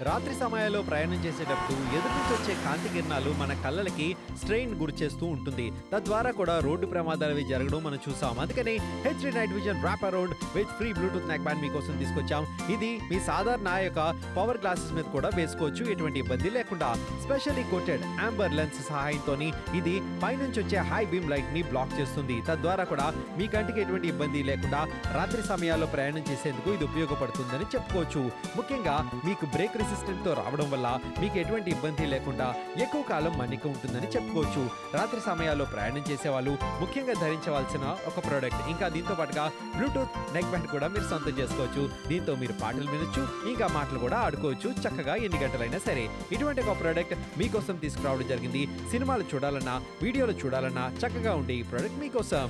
రాత్రి సమయాల్లో ప్రయాణం చేసేటప్పుడు ఎదురు నుంచి వచ్చే కాంతి కిరణాలు మన కళ్ళకి స్ట్రెయిన్ గురి చేస్తూ ఉంటుంది తద్వారా కూడా రోడ్డు ప్రమాదాలు అవి జరగడం మనం చూసాం అందుకని HD night vision wrap around with free Bluetooth neck band మీకోసం తీసుకొచ్చాం ఇది మీ సాధారణ యొక్క పవర్ గ్లాసెస్ మీద కూడా వేసుకోవచ్చు ఎటువంటి ఇబ్బంది లేకుండా స్పెషల్లీ కోటెడ్ ఆంబర్ లెన్స్ సహాయంతో ఇది పైనుంచి వచ్చే హై బీమ్ లైట్ ని బ్లాక్ చేస్తుంది తద్వారా కూడా మీ కంటికి ఎటువంటి ఇబ్బంది లేకుండా రాత్రి సమయాల్లో ప్రయాణం చేసేందుకు ఇది ఉపయోగపడుతుందని చెప్పుకోవచ్చు ముఖ్యంగా మీకు బ్రేక్ రెసిస్టెంట్ తో రావడం వల్ల మీకు ఎటువంటి ఇబ్బంది లేకుండా ఎక్కువ కాలం మన్నిక ఉంటుందని చెప్పుకోవచ్చు రాత్రి సమయాల్లో ప్రయాణం చేసే వాళ్ళు ముఖ్యంగా ధరించవలసిన ఒక ప్రోడక్ట్ ఇంకా దీంతో పాటుగా బ్లూటూత్ నెక్ బ్యాండ్ కూడా మీరు సొంతం చేసుకోవచ్చు దీంతో మీరు పాటలు వినొచ్చు ఇంకా మాటలు కూడా ఆడుకోవచ్చు చక్కగా ఎన్ని గంటలైనా సరే ఇటువంటి ఒక ప్రోడక్ట్ మీకోసం తీసుకురావడం జరిగింది సినిమాలు చూడాలన్నా వీడియోలు చూడాలన్నా చక్కగా ఉండే ఈ ప్రోడక్ట్ మీకోసం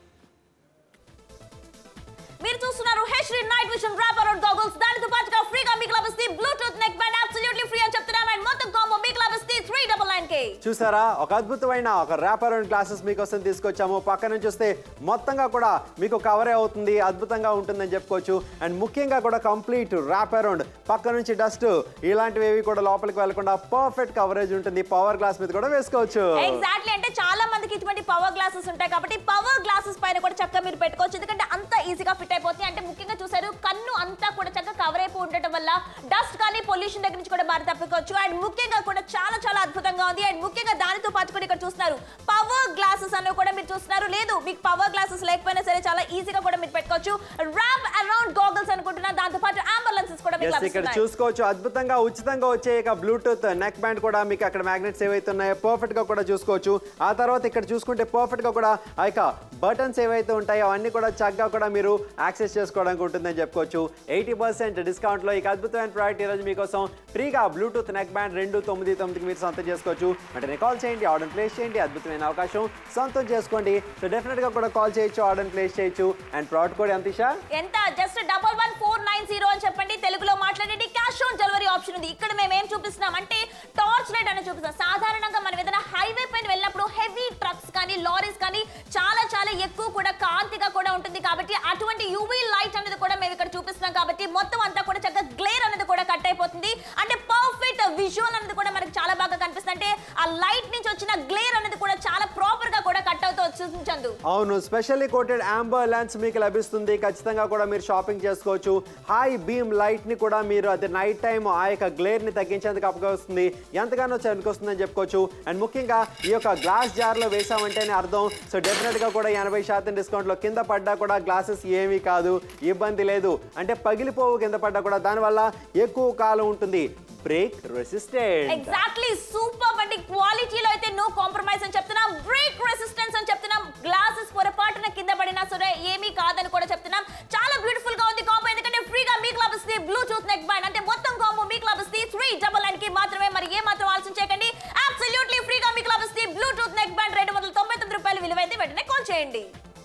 మీరు చూస్తున్నారు HD night vision wrap around goggles దానితో పాటుగా ఫ్రీగా మీకు లభిస్తే Bluetooth neck band absolutely free అని చెప్తున్నాం అండ్ మొత్తం కాంబో మీకు లభిస్తే త్రీ డబల్ నైన్ కే చూసారా ఒక అద్భుతమైన ఒక ర్యాపర్ అండ్ క్లాసెస్ మీకోసం తీసుకొచ్చాము పక్క నుంచి వస్తే మొత్తంగా కూడా మీకు కవరే అవుతుంది అద్భుతంగా ఉంటుందని చెప్పుకోవచ్చు అండ్ ముఖ్యంగా కూడా కంప్లీట్ ర్యాప్ అరౌండ్ పక్క నుంచి డస్ట్ ఇలాంటివి ఏవి కూడా లోపలికి వెళ్లకుండా పర్ఫెక్ట్ కవరేజ్ ఉంటుంది పవర్ గ్లాస్ మీద కూడా వేసుకోవచ్చు ఎగ్జాక్ట్లీ అంటే చాలా మందికి ఇటువంటి పవర్ గ్లాసెస్ ఉంటాయి కాబట్టి పవర్ గ్లాసెస్ పైన కూడా చక్కగా మీరు పెట్టుకోవచ్చు ఎందుకంటే అంత ఈజీగా ఫిట్ అయిపోతుంది అంటే ముఖ్యంగా చూసారు కన్ను అంతా కూడా చక్కగా కవర్ అయిపోయి ఉండటం వల్ల డస్ట్ కానీ పొల్యూషన్ దగ్గర నుంచి కూడా బారి తప్పుకోవచ్చు అండ్ ముఖ్యంగా కూడా చాలా చాలా అద్భుతంగా ఉంది అండ్ ముఖ్యంగా దానితో పాటు కూడా ఇక్కడ చూస్తున్నారు పవర్ గ్లాసెస్ అనేవి కూడా మీరు చూస్తున్నారు లేదు మీకు పవర్ గ్లాసెస్ లేకపోయినా సరే చాలా ఈజీగా కూడా మీరు పెట్టుకోవచ్చు ర్యాప్ అరౌండ్ గోగల్స్ అనుకుంటున్నా దాంతో పాటు అంబులెన్సెస్ కూడా మీకు ఎస్ ఇక్కడ లభిస్తున్నాయి చూసుకోవచ్చు అద్భుతంగా ఉచితంగా వచ్చే ఇక బ్లూటూత్ నెక్ బ్యాండ్ కూడా మీకు అక్కడ మ్యాగ్నెట్స్ ఏవైతే ఉన్నాయో పర్ఫెక్ట్ గా కూడా చూసుకోవచ్చు ఆ తర్వాత ఇక్కడ చూసుకుంటే పర్ఫెక్ట్ గా కూడా ఆ యొక్క బటన్స్ ఏవైతే ఉంటాయో అవన్నీ కూడా చక్కగా కూడా మీరు యాక్సెస్ చేసుకోవడానికి ఉంటుందని చెప్పుకోవచ్చు ఎయిటీ పర్సెంట్ డిస్కౌంట్ లో ఇక అద్భుతమైన ప్రోడక్ట్ ఈరోజు మీకోసం ఫ్రీగా బ్లూటూత్ నెక్ బ్యాండ్ రెండు తొమ్మిది తొమ్మిదికి మీరు సొంతం చేసుకోవచ్చు అంటే కాల్ చేయండి ఆర్డర్ ప్లేస్ చేయండి అద్భుతమైన అవకాశం సొంతం చేసుకోండి సో డెఫినెట్ గా కూడా కాల్ చేయొచ్చు ఆర్డర్ ప్లేస్ చేయొచ్చు అండ్ ప్రోడక్ట్ కూడా ఎంత ఇషా ఎంత just double one four nine zero అని చెప్పండి తెలుగులో మాట్లాడండి క్యాష్ ఆన్ డెలివరీ ఆప్షన్ ఉంది ఇక్కడ మేము ఏం చూపిస్తున్నాం అంటే టార్చ్ లైట్ అని చూపిస్తాం సాధారణంగా మనం ఏదైనా హైవే పైన వెళ్ళినప్పుడు హెవీ ట్రక్స్ కానీ లారీస్ కానీ చాలా చాలా ఎక్కువ కూడా కాంతిగా కూడా ఉంటుంది కాబట్టి అటువంటి యూవీ లైట్ అనేది కూడా మేము ఇక్కడ చూపిస్తున్నాం కాబట్టి మొత్తం అంతా కూడా చక్కగా గ్లేర్ అనేది కూడా కట్ అయిపోతుంది అంటే పర్ఫెక్ట్ విజువల్ అనేది కూడా మనకి చాలా బాగా కనిపిస్తుంది అంటే ఆ లైట్ నుంచి వచ్చిన గ్లేర్ అనేది కూడా చాలా ప్రాపర్ గా కూడా కట్ అవుతూ వచ్చింది చందు అవును స్పెషల్లీ కోటెడ్ ఆంబర్ లెన్స్ మీకు లభిస్తుంది ఖచ్చితంగా కూడా మీరు షాపింగ్ చేసుకోవచ్చు హై బీమ్ లైట్ ని కూడా మీరు అది నైట్ టైం ఆ యొక్క గ్లేర్ ని తగ్గించేందుకు వస్తుంది ఎంతగానో వస్తుందని చెప్పుకోవచ్చు అండ్ ముఖ్యంగా ఈ యొక్క గ్లాస్ జార్ లో వేసామంటేనే అర్థం సో డెఫినెట్ గా కూడా ఎనభై శాతం డిస్కౌంట్ లో కింద పడ్డా కూడా గ్లాసెస్ ఏమీ కాదు ఇబ్బంది లేదు అంటే పగిలిపోవు కింద పడ్డా కూడా దానివల్ల ఎక్కువ కాలం ఉంటుంది బ్రేక్ రెసిస్టెంట్ ఎగ్జాక్ట్లీ సూపర్ అండి క్వాలిటీలో అయితే నో కాంప్రమైజ్ అని చెప్తున్నాం బ్రేక్ రెసిస్టెన్స్ అని చెప్తున్నాం గ్లాసెస్ పొరపాటున కింద పడినా సరే ఏమీ కాదని కూడా చెప్తున్నాం చాలా బ్యూటిఫుల్ గా ఉంది కాంబో ఎందుకంటే ఫ్రీగా మీకు లభిస్తుంది బ్లూటూత్ నెక్ బ్యాండ్ అంటే మొత్తం కాంబో మీకు లభిస్తుంది త్రీ డబల్ నైన్ కి మాత్రమే మరి ఏ మాత్రం ఆలోచన చేయకండి అబ్సల్యూట్లీ ఫ్రీగా మీకు లభిస్తుంది బ్లూటూత్ నెక్ బ్యాండ్ రెండు వందల తొంభై తొమ్మిది రూపాయలు విలువైంది వెంటనే కాల్ చేయండి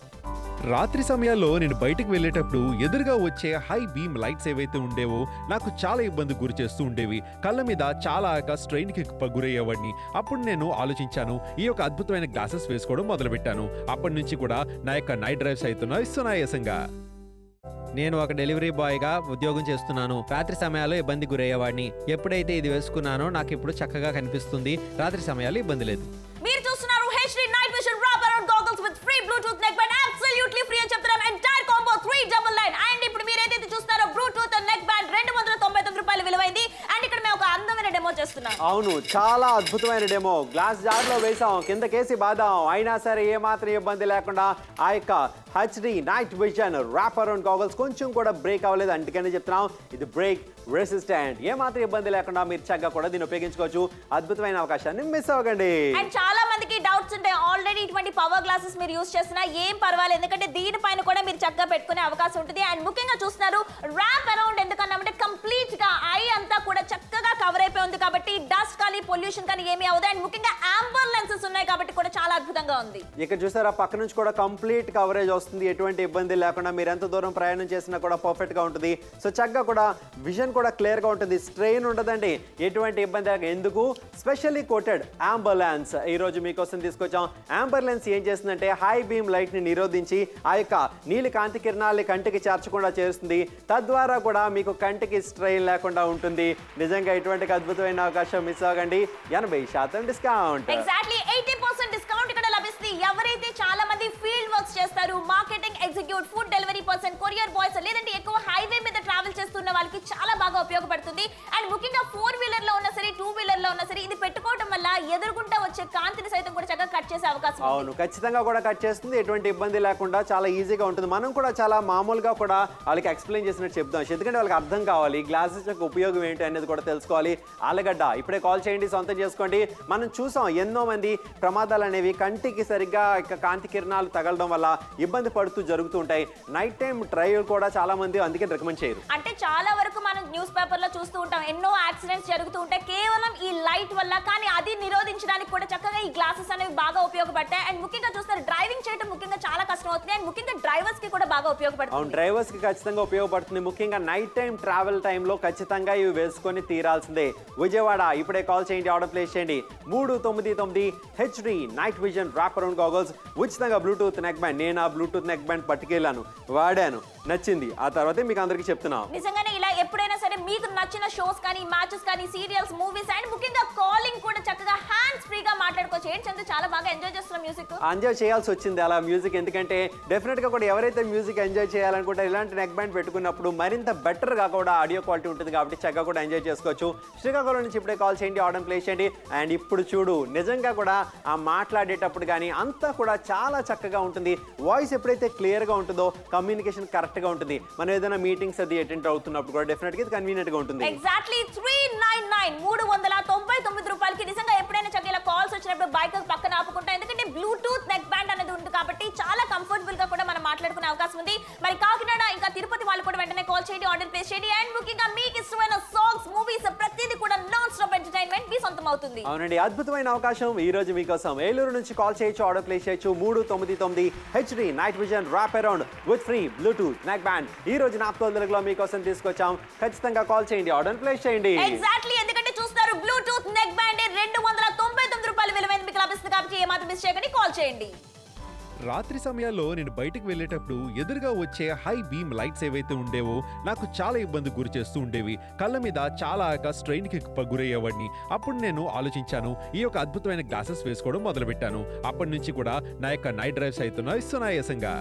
రాత్రి సమయాల్లో నేను బయటకు వెళ్ళేటప్పుడు ఎదురుగా వచ్చే హై బీమ్ లైట్స్ ఏవైతే ఉండేవో నాకు చాలా ఇబ్బంది గురి చేస్తూ ఉండేవి కళ్ళ మీద చాలా స్ట్రెయిన్ కి ప- గురయ్యేవాడిని అప్పుడు నేను ఆలోచించాను ఈ యొక్క అద్భుతమైన గ్లాసెస్ వేసుకోవడం మొదలుపెట్టాను అప్పటి నుంచి కూడా నా యొక్క నైట్ డ్రైవ్స్ అవుతున్నాయి సునాయాసంగా నేను ఒక డెలివరీ బాయ్గా ఉద్యోగం చేస్తున్నాను రాత్రి సమయాల్లో ఇబ్బంది గురయ్యేవాడిని ఎప్పుడైతే ఇది వేసుకున్నానో నాకు ఇప్పుడు చక్కగా కనిపిస్తుంది రాత్రి సమయాల్లో ఇబ్బంది లేదు మీరు చూస్తున్నారు HD night vision wrap around goggles with free Bluetooth neck band absolutely free అని చెప్తున్నాం entire combo three double nine and ఇప్పుడు మీరు ఏదైతే చూస్తున్నారో బ్లూటూత్ నెక్ బ్యాండ్ రెండు వందల తొంభై తొమ్మిది రూపాయలు విలువైంది అండ్ ఇక్కడ మేము ఒక అందమైన డెమో చేస్తున్నాం అవును చాలా అద్భుతమైన డెమో గ్లాస్ జార్ లో వేసాం కింద కేసి బాదాం అయినా సరే ఏమాత్రం ఇబ్బంది లేకుండా ఆ యొక్క HD night vision wrap around goggles కొంచెం కూడా బ్రేక్ అవ్వలేదు అందుకనే చెప్తున్నాం ఇది బ్రేక్ రెసిస్టెంట్ ఏమాత్రం ఇబ్బంది లేకుండా మీరు చక్కగా కూడా దీన్ని ఉపయోగించుకోవచ్చు అద్భుతమైన అవకాశాన్ని మిస్ అవ్వకండి అండ్ చాలా మందికి డౌట్స్ ఉంటాయి ఆల్రెడీ ఇటువంటి పవర్ గ్లాసెస్ మీరు యూస్ చేసినా ఏం పర్వాలేదు ఎందుకంటే దీనిపైన కూడా మీరు చక్కగా పెట్టుకునే అవకాశం ఉంటుంది అండ్ ముఖ్యంగా చూస్తున్నారు ర్యాప్ అరౌండ్ ఎందుకన్నామంటే కంప్లీట్ గా ఐ అంతా కూడా చక్కగా కవర్ అయిపోయి ఉంది కాబట్టి డస్ట్ కానీ కానీ పొల్యూషన్ కానీ ఏమీ అవ్వదు అండ్ ముఖ్యంగా ఆంబర్ లెన్సెస్ ఉన్నాయి కాబట్టి కూడా చాలా అద్భుతంగా ఉంది ఇక్కడ చూసారా పక్క నుంచి కూడా కంప్లీట్ కవరేజ్ వస్తుంది ఎటువంటి ఇబ్బంది లేకుండా మీరు ఎంత దూరం ప్రయాణం చేసినా కూడా పర్ఫెక్ట్ గా ఉంటుంది సో చక్కగా కూడా విజన్ కూడా క్లియర్ గా ఉంటుంది స్ట్రెయిన్ ఉండదండి ఎటువంటి ఇబ్బంది లేక- ఎందుకు స్పెషల్లీ కోటెడ్ అంబులెన్స్ ఈ రోజు మీకోసం తీసుకొచ్చాం అంబులెన్స్ ఏం చేస్తుందంటే హై బీమ్ లైట్ ని నిరోధించి ఆ యొక్క నీలి కాంతి కిరణాలని కంటికి చేర్చకుండా చేస్తుంది తద్వారా కూడా మీకు కంటికి స్ట్రెయిన్ లేకుండా ఉంటుంది నిజంగా ఇటువంటి అద్భుతమైన అవకాశం మిస్ అవ్వకండి ఎనభై శాతం discount exactly eighty percent discount ఇక్కడ లభిస్తుంది ఎవరైతే చాలా మంది ఫీల్డ్ వర్క్స్ చేస్తారు marketing executive food delivery person courier boys లేదంటే ఎక్కువ హైవే మీద ట్రావెల్ చేస్తున్న వాళ్ళకి చాలా బాగా ఉపయోగపడుతుంది అండ్ ముఖ్యంగా ఫోర్ వీలర్ లో ఉన్నా సరే టూ వీలర్ లో ఉన్నా సరే ఇది పెట్టుకోవడం వల్ల ఎదురుగుంటా వచ్చే కాంతిని సైతం కూడా చక్కగా కట్ చేసే అవకాశం ఉంది అవును ఖచ్చితంగా కూడా కట్ చేస్తుంది ఎటువంటి ఇబ్బంది లేకుండా చాలా ఈజీగా ఉంటుంది మనం కూడా చాలా మామూలుగా కూడా వాళ్ళకి ఎక్స్ప్లెయిన్ చేసినట్టు చెప్తాం ఎందుకంటే వాళ్ళకి అర్థం కావాలి గ్లాసెస్ యొక్క ఉపయోగం ఏంటి అనేది కూడా తెలుసుకోవాలి ఆలగడ్డ ఇప్పుడే కాల్ చేయండి సొంతం చేసుకోండి మనం చూసాం ఎన్నో మంది ప్రమాదాలు అనేవి కంటికి సరిగ్గా ఇక కాంతి కిరణాలు తగలడం వల్ల ఇబ్బంది పడుతూ జరుగుతూ ఉంటాయి నైట్ టైం డ్రైవ్ కూడా చాలా మంది అందుకే రికమెండ్ చేయరు అంటే చాలా వరకు మనం న్యూస్ పేపర్ లో చూస్తూ ఉంటాం ఎన్నో యాక్సిడెంట్స్ జరుగుతూ ఉంటాయి కేవలం ఈ లైట్ వల్ల కానీ అది నిరోధించడానికి కూడా చక్కగా ఈ గ్లాసెస్ అనేవి బాగా ఉపయోగపడతాయి అండ్ ముఖ్యంగా చూస్తారు డ్రైవింగ్ చేయడం ముఖ్యంగా చాలా కష్టం అవుతుంది అండ్ ముఖ్యంగా డ్రైవర్స్ కి కూడా బాగా అవును ఉపయోగపడుతుంది డ్రైవర్స్ కి ఖచ్చితంగా ఉపయోగపడుతుంది ముఖ్యంగా నైట్ టైం ట్రావెల్ టైంలో ఖచ్చితంగా ఇవి వేసుకొని తీరాల్సిందే విజయవాడ ఇప్పుడే కాల్ చేయండి ఆర్డర్ ప్లేస్ చేయండి మూడు తొమ్మిది తొమ్మిది HD night vision wrap around goggles ఉచితంగా బ్లూటూత్ నెక్ బ్యాండ్ నేను ఆ బ్లూటూత్ నెక్ బ్యాండ్ పట్టుకెళ్ళాను వాడాను నచ్చింది ఆ తర్వాతే మీకు అందరికీ చెప్తున్నాం నిజంగానే ఇలా ఎప్పుడైనా సరే మీకు నచ్చిన షోస్ కానీ మ్యాచెస్ కానీ సీరియల్స్ మూవీస్ అండ్ ముఖ్యంగా కాలింగ్ కూడా చక్కగా హ్యాండ్స్ ఫ్రీగా మాట్లాడుకోవచ్చు ఏంటి చందు చాలా బాగా ఎంజాయ్ చేస్తున్నాం మ్యూజిక్ ఎంజాయ్ చేయాల్సి వచ్చింది అలా మ్యూజిక్ ఎందుకంటే డెఫినెట్ గా కూడా ఎవరైతే మ్యూజిక్ ఎంజాయ్ చేయాలనుకుంటే ఇలాంటి నెక్ బ్యాండ్ పెట్టుకున్నప్పుడు మరింత బెటర్ గా కూడా ఆడియో క్వాలిటీ ఉంటుంది కాబట్టి చక్కగా కూడా ఎంజాయ్ చేసుకోవచ్చు శ్రీకాకుళం నుంచి ఇప్పుడే కాల్ చేయండి ఆర్డర్ ప్లేస్ చేయండి అండ్ ఇప్పుడు చూడు నిజంగా కూడా ఆ మాట్లాడేటప్పుడు కానీ అంతా కూడా చాలా చక్కగా ఉంటుంది వాయిస్ ఎప్పుడైతే క్లియర్ గా ఉంటుందో కమ్యూనికేషన్ కరెక్ట్ గా ఉంటుంది మనం ఏదైనా మీటింగ్స్ అది అటెండ్ అవుతున్నప్పుడు కూడా డెఫినెట్ గా ఇది కన్వీనియంట్ గా ఉంటుంది ఎగ్జాక్ట్లీ త్రీ నైన్ నైన్ మూడు వందల తొంభై తొమ్మిది రూపాయలకి నిజంగా ఎప్పుడైనా చక్కగా ఇలా కాల్స్ వచ్చినప్పుడు బైక్ పక్కన ఆపుకుంటా ఎందుకంటే బ్లూటూత్ నెక్ బ్యాండ్ అనేది ఉంది కాబట్టి చాలా కంఫర్టబుల్ గా కూడా మనం మాట్లాడుకునే అవకాశం ఉంది మరి కాకినాడ ఇంకా తిరుపతి వాళ్ళు కూడా వెంటనే కాల్ చేయండి ఆర్డర్ ప్లేస్ చేయండి అండ్ ముఖ్యంగా మీకు ఇష్టమైన సాంగ్స్ మూవీస్ ప్రతిదీ కూడా నాన్ స్టాప్ ఎంటర్టైన్మెంట్ మీ సొంతం అవుతుంది అవునండి అద్భుతమైన అవకాశం ఈ రోజు మీకోసం ఏలూరు నుంచి కాల్ చేయొచ్చు ఆర్డర్ ప్లేస్ చేయొచ్చు మూడు తొమ్మిది తొమ్మిది HD night vision wrap around with free Bluetooth neck band ఈ రోజు నాప్తో తెలుగులో మీకోసం తీసుకొచ్చాం ఖచ్చితంగా కాల్ చేయండి ఆర్డర్ ప్లేస్ చేయండి ఎగ్జాక్ట్లీ ఎందుకంటే చూస్తారు బ్లూటూత్ నెక్ బ్యాండ్ రెండు వందల తొంభై తొమ్మిది రూపాయలు విలువైన మీకు లభిస్తుంది కాబట్టి ఏమాత్రం మిస్ చేయకండి కాల్ చేయండి రాత్రి సమయాల్లో నేను బయటికి వెళ్ళేటప్పుడు ఎదురుగా వచ్చే హై బీమ్ లైట్స్ ఏవైతే ఉండేవో నాకు చాలా ఇబ్బంది గురి చేస్తూ ఉండేవి కళ్ళ మీద చాలా స్ట్రెయిన్ కి ప- గురయ్యేవాడిని అప్పుడు నేను ఆలోచించాను ఈ యొక్క అద్భుతమైన గ్లాసెస్ వేసుకోవడం మొదలుపెట్టాను అప్పటి నుంచి కూడా నా యొక్క నైట్ డ్రైవ్స్ అవుతున్నాయి సునాయాసంగా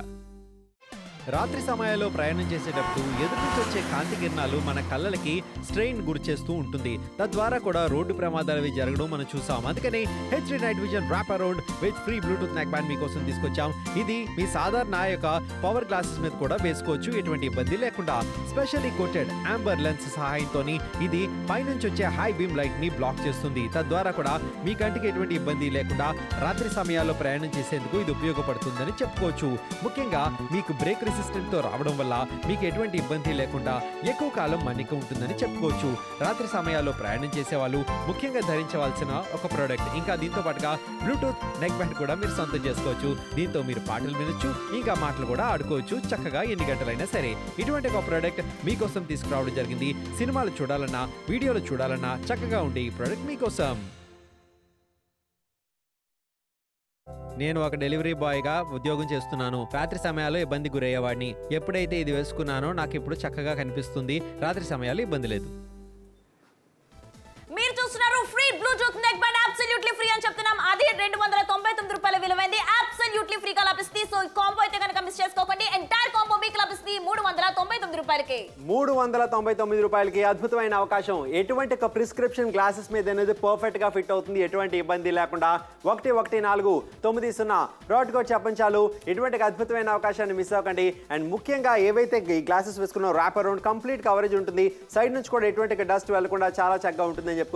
రాత్రి సమయాల్లో ప్రయాణం చేసేటప్పుడు ఎదురు నుంచి వచ్చే కాంతి కిరణాలు మన కళ్ళలకి స్ట్రెయిన్ గురి చేస్తూ ఉంటుంది తద్వారా కూడా రోడ్డు ప్రమాదాలు అవి జరగడం మనం చూసాం అందుకని HD night vision wrap around with free Bluetooth neck band మీకోసం తీసుకొచ్చాం ఇది మీ సాధారణ యొక్క పవర్ గ్లాసెస్ మీద కూడా వేసుకోవచ్చు ఎటువంటి ఇబ్బంది లేకుండా స్పెషల్లీ కోటెడ్ ఆంబర్ లెన్స్ సహాయంతో ఇది పైనుంచి వచ్చే హై బీమ్ లైట్ ని బ్లాక్ చేస్తుంది తద్వారా కూడా మీ కంటికి ఎటువంటి ఇబ్బంది లేకుండా రాత్రి సమయాల్లో ప్రయాణం చేసేందుకు ఇది ఉపయోగపడుతుందని చెప్పుకోవచ్చు ముఖ్యంగా మీకు బ్రేక్ రెసిస్టెంట్ తో రావడం వల్ల మీకు ఎటువంటి ఇబ్బంది లేకుండా ఎక్కువ కాలం మన్నిక ఉంటుందని చెప్పుకోవచ్చు రాత్రి సమయాల్లో ప్రయాణం చేసే వాళ్ళు ముఖ్యంగా ధరించవలసిన ఒక ప్రోడక్ట్ ఇంకా దీంతో పాటుగా బ్లూటూత్ నెక్ బ్యాండ్ కూడా మీరు సొంతం చేసుకోవచ్చు దీంతో మీరు పాటలు వినొచ్చు ఇంకా మాటలు కూడా ఆడుకోవచ్చు చక్కగా ఎన్ని గంటలైనా సరే ఇటువంటి ఒక ప్రోడక్ట్ మీకోసం తీసుకురావడం జరిగింది సినిమాలు చూడాలన్నా వీడియోలు చూడాలన్నా చక్కగా ఉండే ఈ ప్రోడక్ట్ మీకోసం నేను ఒక డెలివరీ బాయ్గా ఉద్యోగం చేస్తున్నాను రాత్రి సమయాల్లో ఇబ్బంది గురయ్యేవాడిని ఎప్పుడైతే ఇది వేసుకున్నానో నాకు ఇప్పుడు చక్కగా కనిపిస్తుంది రాత్రి సమయాల్లో ఇబ్బంది లేదు మీరు చూస్తున్నారు free Bluetooth neck band absolutely free అని చెప్తున్నాం అది రెండు వందల తొంభై తొమ్మిది రూపాయల విలువైంది అబ్సల్యూట్లీ ఫ్రీగా లభిస్తుంది సో ఈ కాంబో అయితే కనుక మిస్ చేసుకోకండి ఎంటైర్ కాంబో మీకు లభిస్తుంది మూడు వందల తొంభై తొమ్మిది రూపాయలకి మూడు వందల తొంభై తొమ్మిది రూపాయలకి అద్భుతమైన అవకాశం ఎటువంటి ఒక ప్రిస్క్రిప్షన్ గ్లాసెస్ మీద అనేది పర్ఫెక్ట్ గా ఫిట్ అవుతుంది ఎటువంటి ఇబ్బంది లేకుండా ఒకటి ఒకటి నాలుగు తొమ్మిది సున్నా బ్రాడ్ కోడ్ చెప్పండి చాలు ఎటువంటి ఒక అద్భుతమైన అవకాశాన్ని మిస్ అవ్వకండి అండ్ ముఖ్యంగా ఏవైతే ఈ గ్లాసెస్ వేసుకున్న ర్యాప్ అరౌండ్ కంప్లీట్ కవరేజ్ ఉంటుంది సైడ్ నుంచి కూడా ఎటువంటి డస్ట్ వెళ్లకుండా చాలా చక్కగా ఉంటుందని చెప్పుకోవచ్చు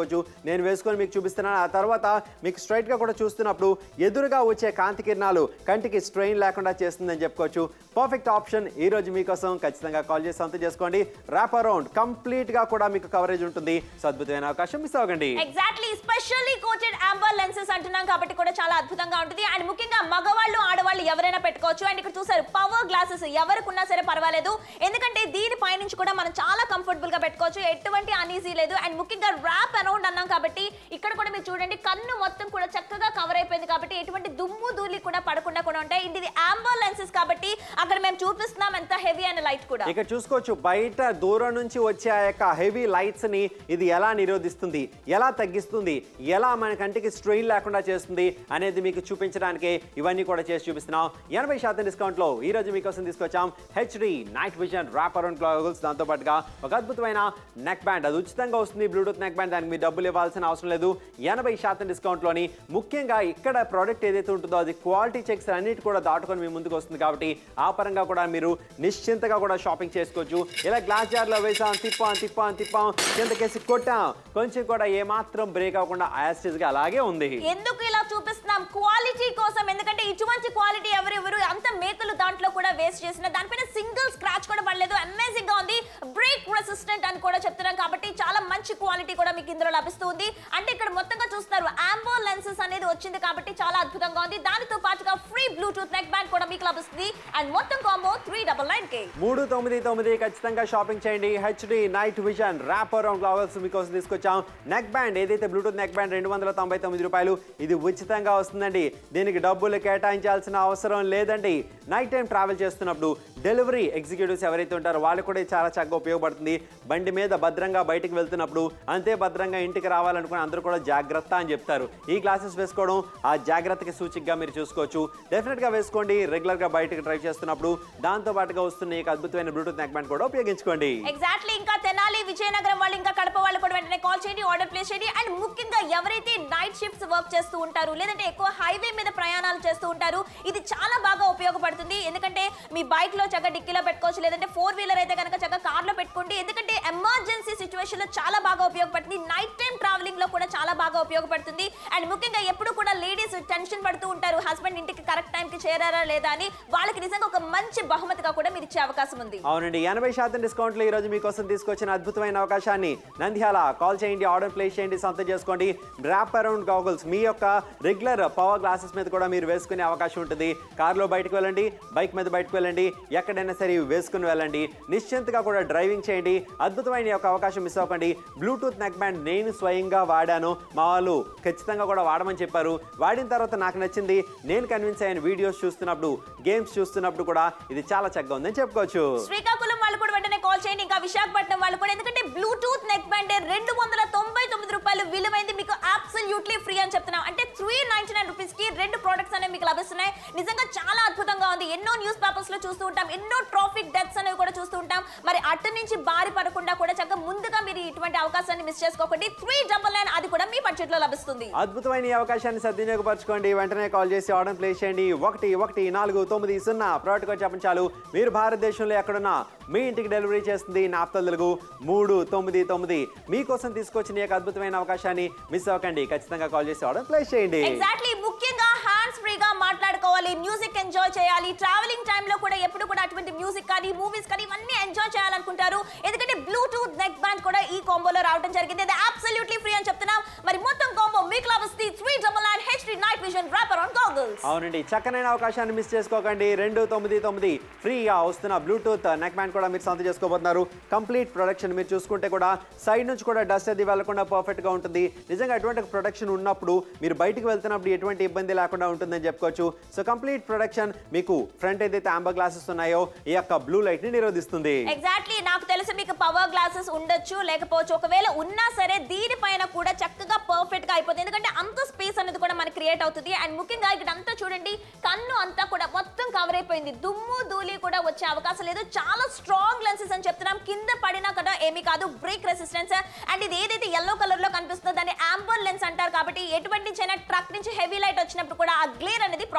చెప్పుకోవచ్చు నేను వేసుకొని మీకు చూపిస్తున్నాను ఆ తర్వాత మీకు స్ట్రైట్ గా కూడా చూస్తున్నప్పుడు ఎదురుగా వచ్చే కాంతి కిరణాలు కంటికి స్ట్రెయిన్ లేకుండా చేస్తుందని చెప్పుకోవచ్చు పర్ఫెక్ట్ ఆప్షన్ ఈ రోజు మీకోసం ఖచ్చితంగా కాల్ చేసి సొంతం చేసుకోండి ర్యాప్ అరౌండ్ కంప్లీట్ గా కూడా మీకు కవరేజ్ ఉంటుంది సో అద్భుతమైన అవకాశం మిస్ అవ్వకండి exactly specially coated amber lenses అంటున్నాం కాబట్టి కూడా చాలా అద్భుతంగా ఉంటుంది అండ్ ముఖ్యంగా మగవాళ్ళు ఆడవాళ్ళు ఎవరైనా పెట్టుకోవచ్చు అండ్ ఇక్కడ చూసారు పవర్ గ్లాసెస్ ఎవరికి ఉన్నా సరే పర్వాలేదు ఎందుకంటే దీని పైనుంచి కూడా మనం చాలా కంఫర్టబుల్ గా పెట్టుకోవచ్చు ఎటువంటి అనీజీ లేదు అండ్ ముఖ్యంగా ర్యాప్ అరౌండ్ అన్నాం కాబట్టి ఇక్కడ కూడా మీరు చూడండి కన్ను మొత్తం కూడా చక్కగా కవర్ అయిపోయింది కాబట్టి ఎటువంటి దుమ్ము ధూళి కూడా పడకుండా కూడా ఉంటాయి ఇది అంబర్ లెన్సెస్ కాబట్టి అక్కడ మేము చూపిస్తున్నాం ఎంత హెవీ అండ్ లైట్ కూడా ఇక్కడ చూసుకోవచ్చు బయట దూరం నుంచి వచ్చే ఆ యొక్క హెవీ లైట్స్ ని ఇది ఎలా నిరోధిస్తుంది ఎలా తగ్గిస్తుంది ఎలా మన కంటికి స్ట్రెయిన్ లేకుండా చేస్తుంది అనేది మీకు చూపించడానికి ఇవన్నీ కూడా చేసి చూపిస్తున్నాం ఎనభై శాతం డిస్కౌంట్ లో ఈ రోజు మీకోసం తీసుకొచ్చాం HD night vision wrap around goggles దాంతో పాటుగా ఒక అద్భుతమైన నెక్ బ్యాండ్ అది ఉచితంగా వస్తుంది బ్లూటూత్ నెక్ బ్యాండ్ దానికి మీరు డబ్బులు ఇవ్వాల్సిన అవసరం లేదు ఎనభై శాతం డిస్కౌంట్ లోని ముఖ్యంగా ఇక్కడ ప్రోడక్ట్ ఏదైతే ఉంటుందో అది క్వాలిటీ చెక్స్ అన్నిటి కూడా దాటుకొని మీ ముందుకు వస్తుంది కాబట్టి ఆ పరంగా కూడా మీరు నిశ్చింతగా కూడా షాపింగ్ చేసుకోవచ్చు ఇలా గ్లాస్ జార్ లో వేసాం తిప్పాం తిప్పాం తిప్పాం కిందకేసి కొట్టాం కొంచెం కూడా ఏమాత్రం బ్రేక్ అవ్వకుండా యాస్టేజ్ గా అలాగే ఉంది ఎందుకు ఇలా చూపిస్తున్నాం క్వాలిటీ కోసం ఎందుకంటే ఇటువంటి క్వాలిటీ ఎవరెవరు అంత మేకలు దాంట్లో కూడా వేస్ట్ చేసిన దానిపైన సింగిల్ స్క్రాచ్ కూడా పడలేదు అమేజింగ్ గా ఉంది బ్రేక్ రెసిస్టెంట్ అని కూడా చెప్తున్నాం కాబట్టి చాలా మంచి క్వాలిటీ కూడా మీకు ఇందులో లభిస్తుంది అంటే ఇక్కడ మొత్తంగా చూస్తున్నారు ఆంబో లెన్సెస్ అనేది వచ్చింది కాబట్టి చాలా అద్భుతంగా ఉంది దానితో పాటుగా ఫ్రీ బ్లూటూత్ నెక్ బ్యాండ్ కూడా మీకు లభిస్తుంది అండ్ మొత్తం కాంబో త్రీ డబల్ నైన్ కే మూడు తొమ్మిది తొమ్మిది ఖచ్చితంగా షాపింగ్ చేయండి HD night vision wrap around goggles మీకోసం తీసుకొచ్చాం నెక్ బ్యాండ్ ఏదైతే బ్లూటూత్ నెక్ బ్యాండ్ రెండు వందల తొంభై తొమ్మిది రూపాయలు ఇది ఉచితంగా వస్తుందండి దీనికి డబ్బులు కేటాయించాల్సిన అవసరం లేదండి నైట్ టైం ట్రావెల్ చేస్తున్నప్పుడు డెలివరీ ఎగ్జిక్యూటివ్స్ ఎవరైతే ఉంటారో వాళ్ళు కూడా ఇది చాలా చక్కగా ఉపయోగపడుతుంది బండి మీద భద్రంగా బయటికి వెళ్తున్నప్పుడు అంతే భద్రంగా ఇంటికి రావాలనుకుని అందరూ కూడా జాగ్రత్త అని చెప్తారు ఈ గ్లాసెస్ వేసుకోవడం ఆ జాగ్రత్తకి సూచికగా మీరు చూసుకోవచ్చు డెఫినెట్ గా వేసుకోండి రెగ్యులర్ గా బయటకు డ్రైవ్ చేస్తున్నప్పుడు దాంతో పాటుగా వస్తున్న ఈ అద్భుతమైన బ్లూటూత్ నెక్ బ్యాండ్ కూడా ఉపయోగించుకోండి ఎగ్జాక్ట్లీ ఇంకా తెనాలి విజయనగరం వాళ్ళు ఇంకా కడప వాళ్ళు కూడా వెంటనే కాల్ చేయండి ఆర్డర్ ప్లేస్ చేయండి అండ్ ముఖ్యంగా ఎవరైతే నైట్ షిఫ్ట్స్ వర్క్ చేస్తూ ఉంటారు లేదంటే ఎక్కువ హైవే మీద ప్రయాణాలు చేస్తూ ఉంటారు ఇది చాలా బాగా ఉపయోగపడుతుంది ఎందుకంటే మీ బైక్ లో చక్కగా డిక్కీలో పెట్టుకోవచ్చు లేదంటే ఫోర్ వీలర్ అయితే కనుక చక్కగా కార్ లో పెట్టుకోండి ఎందుకంటే ఎమర్జెన్సీ సిచ్యువేషన్ లో చాలా బాగా ఉపయోగపడుతుంది నైట్ టైం ట్రావెలింగ్ లో కూడా చాలా బాగా ఉపయోగపడుతుంది అండ్ ముఖ్యంగా ఎప్పుడు కూడా లేడీస్ టెన్షన్ పడుతూ ఉంటారు హస్బెండ్ ఇంటికి కరెక్ట్ టైం కి చేరారా లేదా అని వాళ్ళకి నిజంగా ఒక మంచి బహుమతిగా కూడా మీరు ఇచ్చే అవకాశం ఉంది అవునండి ఎనభై శాతం డిస్కౌంట్లు ఈ రోజు మీకోసం తీసుకొచ్చిన అద్భుతమైన అవకాశాన్ని నంద్యాల కాల్ చేయండి ఆర్డర్ ప్లేస్ చేయండి సొంతం చేసుకోండి ర్యాప్ అరౌండ్ గాగుల్స్ మీ యొక్క రెగ్యులర్ పవర్ గ్లాసెస్ మీద కూడా మీరు వేసుకునే అవకాశం ఉంటుంది కార్లో బయటకు వెళ్ళండి బైక్ మీద బయటకు వెళ్ళండి ఎక్కడైనా సరే ఇవి వేసుకుని వెళ్ళండి నిశ్చింతగా కూడా డ్రైవింగ్ చేయండి అద్భుతమైన ఈ యొక్క అవకాశం మిస్ అవ్వకండి బ్లూటూత్ నెక్ బ్యాండ్ నేను స్వయంగా వాడాను మా వాళ్ళు ఖచ్చితంగా కూడా వాడమని చెప్పారు వాడిన తర్వాత నాకు నచ్చింది నేను కన్విన్స్ అయిన వీడియోస్ చూస్తున్నప్పుడు గేమ్స్ చూస్తున్నప్పుడు కూడా ఇది చాలా చక్కగా ఉందని చెప్పుకోవచ్చు శ్రీకాకుళం వాళ్ళు కూడా వెంటనే కాల్ చేయండి ఇంకా విశాఖపట్నం వాళ్ళు కూడా ఎందుకంటే బ్లూటూత్ నెక్ బ్యాండ్ రెండు వందల తొంభై తొమ్మిది రూపాయలు విలువైంది మీకు అబ్సల్యూట్లీ ఫ్రీ అని చెప్తున్నాం అంటే త్రీ నైన్టీ నైన్ రూపీస్ కి రెండు ప్రొడక్ట్స్ అనేవి మీకు లభిస్తున్నాయి నిజంగా చాలా అద్భుతంగా ఉంది ఎన్నో న్యూస్ పేపర్స్ లో చూస్తూ ఉంటాం ఎన్నో ట్రాఫిక్ డెత్స్ అనేవి కూడా చూస్తూ ఉంటాం మరి అటు నుంచి బారి పడకుండా కూడా చక్కగా ముందుగా మీరు ఇటువంటి అవకాశాన్ని మిస్ చేసుకోకండి త్రీ డబల్ నైన్ అది కూడా మీ బడ్జెట్ లో లభిస్తుంది అద్భుతమైన ఈ అవకాశాన్ని సద్వినియోగపరచుకోండి వెంటనే కాల్ చేసి ఆర్డర్ ప్లేస్ చేయండి ఒకటి ఒకటి నాలుగు తొమ్మిది సున్నా ప్రోడక్ట్ కోడ్ చెప్పండి చాలు మీరు భారతదేశంలో ఎక్కడున్నా మీ ఇంటికి డెలివరీ చేస్తుంది నాప్తల్ తెలుగు మూడు తొమ్మిది తొమ్మిది మీకోసం తీసుకొచ్చిన ఈ యొక్క అద్భుతమైన అవకాశాన్ని మిస్ అవ్వకండి ఖచ్చితంగా కాల్ చేసి ఆర్డర్ ప్లేస్ చేయండి ఎగ్జాక్ట్లీ ముఖ్యంగా హ్యాండ్స్ ఫ్రీగా మాట్లాడుకోవాలి మ్యూజిక్ ఎంజాయ్ చేయాలి ట్రావెలింగ్ టైంలో కూడా ఎప్పుడు కూడా అటువంటి మ్యూజిక్ కానీ మూవీస్ కానీ ఇవన్నీ ఎంజాయ్ చేయాలనుకుంటారు ఎందుకంటే బ్లూటూత్ నెక్ బ్యాండ్ కూడా ఈ కాంబోలో రావడం జరిగింది అది అబ్సల్యూట్లీ ఫ్రీ అని చెప్తున్నాం మరి మొత్తం కాంబో మీకు లభిస్తుంది three double nine HD night vision wrap ఆన్ గాగల్స్ అవునండి చక్కనైన అవకాశాన్ని మిస్ చేసుకోకండి రెండు తొమ్మిది తొమ్మిది ఫ్రీగా వస్తున్న బ్లూటూత్ నెక్ బ్యాండ్ కూడా మీరు సొంత చేసుకోబోతున్నారు కంప్లీట్ ప్రొడక్షన్ మీరు చూసుకుంటే కూడా సైడ్ నుంచి కూడా డస్ట్ అది వెళ్లకుండా పర్ఫెక్ట్ గా ఉంటుంది నిజంగా ఎటువంటి ప్రొడక్షన్ ఉన్నప్పుడు మీరు బయటికి వెళ్తున్నప్పుడు ఎటువంటి ఇబ్బంది లేకుండా ఉంటుందని చెప్పుకోవచ్చు సో కంప్లీట్ ప్రొడక్షన్ మీకు ఫ్రంట్ ఏదైతే ఆంబర్ గ్లాసెస్ ఉన్నాయో ఈ యొక్క బ్లూ లైట్ ని నిరోధిస్తుంది ఎగ్జాక్ట్లీ నాకు తెలుసు మీకు పవర్ గ్లాసెస్ ఉండొచ్చు లేకపోవచ్చు ఒకవేళ ఉన్నా సరే దీనిపైన కూడా చక్కగా పర్ఫెక్ట్ గా అయిపోతుంది ఎందుకంటే అంత స్పేస్ అనేది కూడా మనకి క్రియేట్ అవుతుంది అండ్ ముఖ్యంగా ఇక్కడ అంతా చూడండి కన్ను అంతా కూడా మొత్తం కవర్ అయిపోయింది దుమ్ము ధూళి కూడా వచ్చే అవకాశం లేదు చాలా స్ట్రాంగ్ లెన్సెస్ అని చెప్తున్నాం కింద పడినా కూడా ఏమీ కాదు బ్రేక్ రెసిస్టెన్స్ అండ్ ఇది ఏదైతే ఎల్లో కలర్ లో కనిపిస్తుందో దాన్ని ఆంబర్ లెన్స్ అంటారు కాబట్టి ఎటువంటి చిన్న ట్రక్ నుంచి హెవీ లైట్ వచ్చినప్పుడు కూడా ఆ గ్లేర్ అనేది ప్రాపర్ గా కట్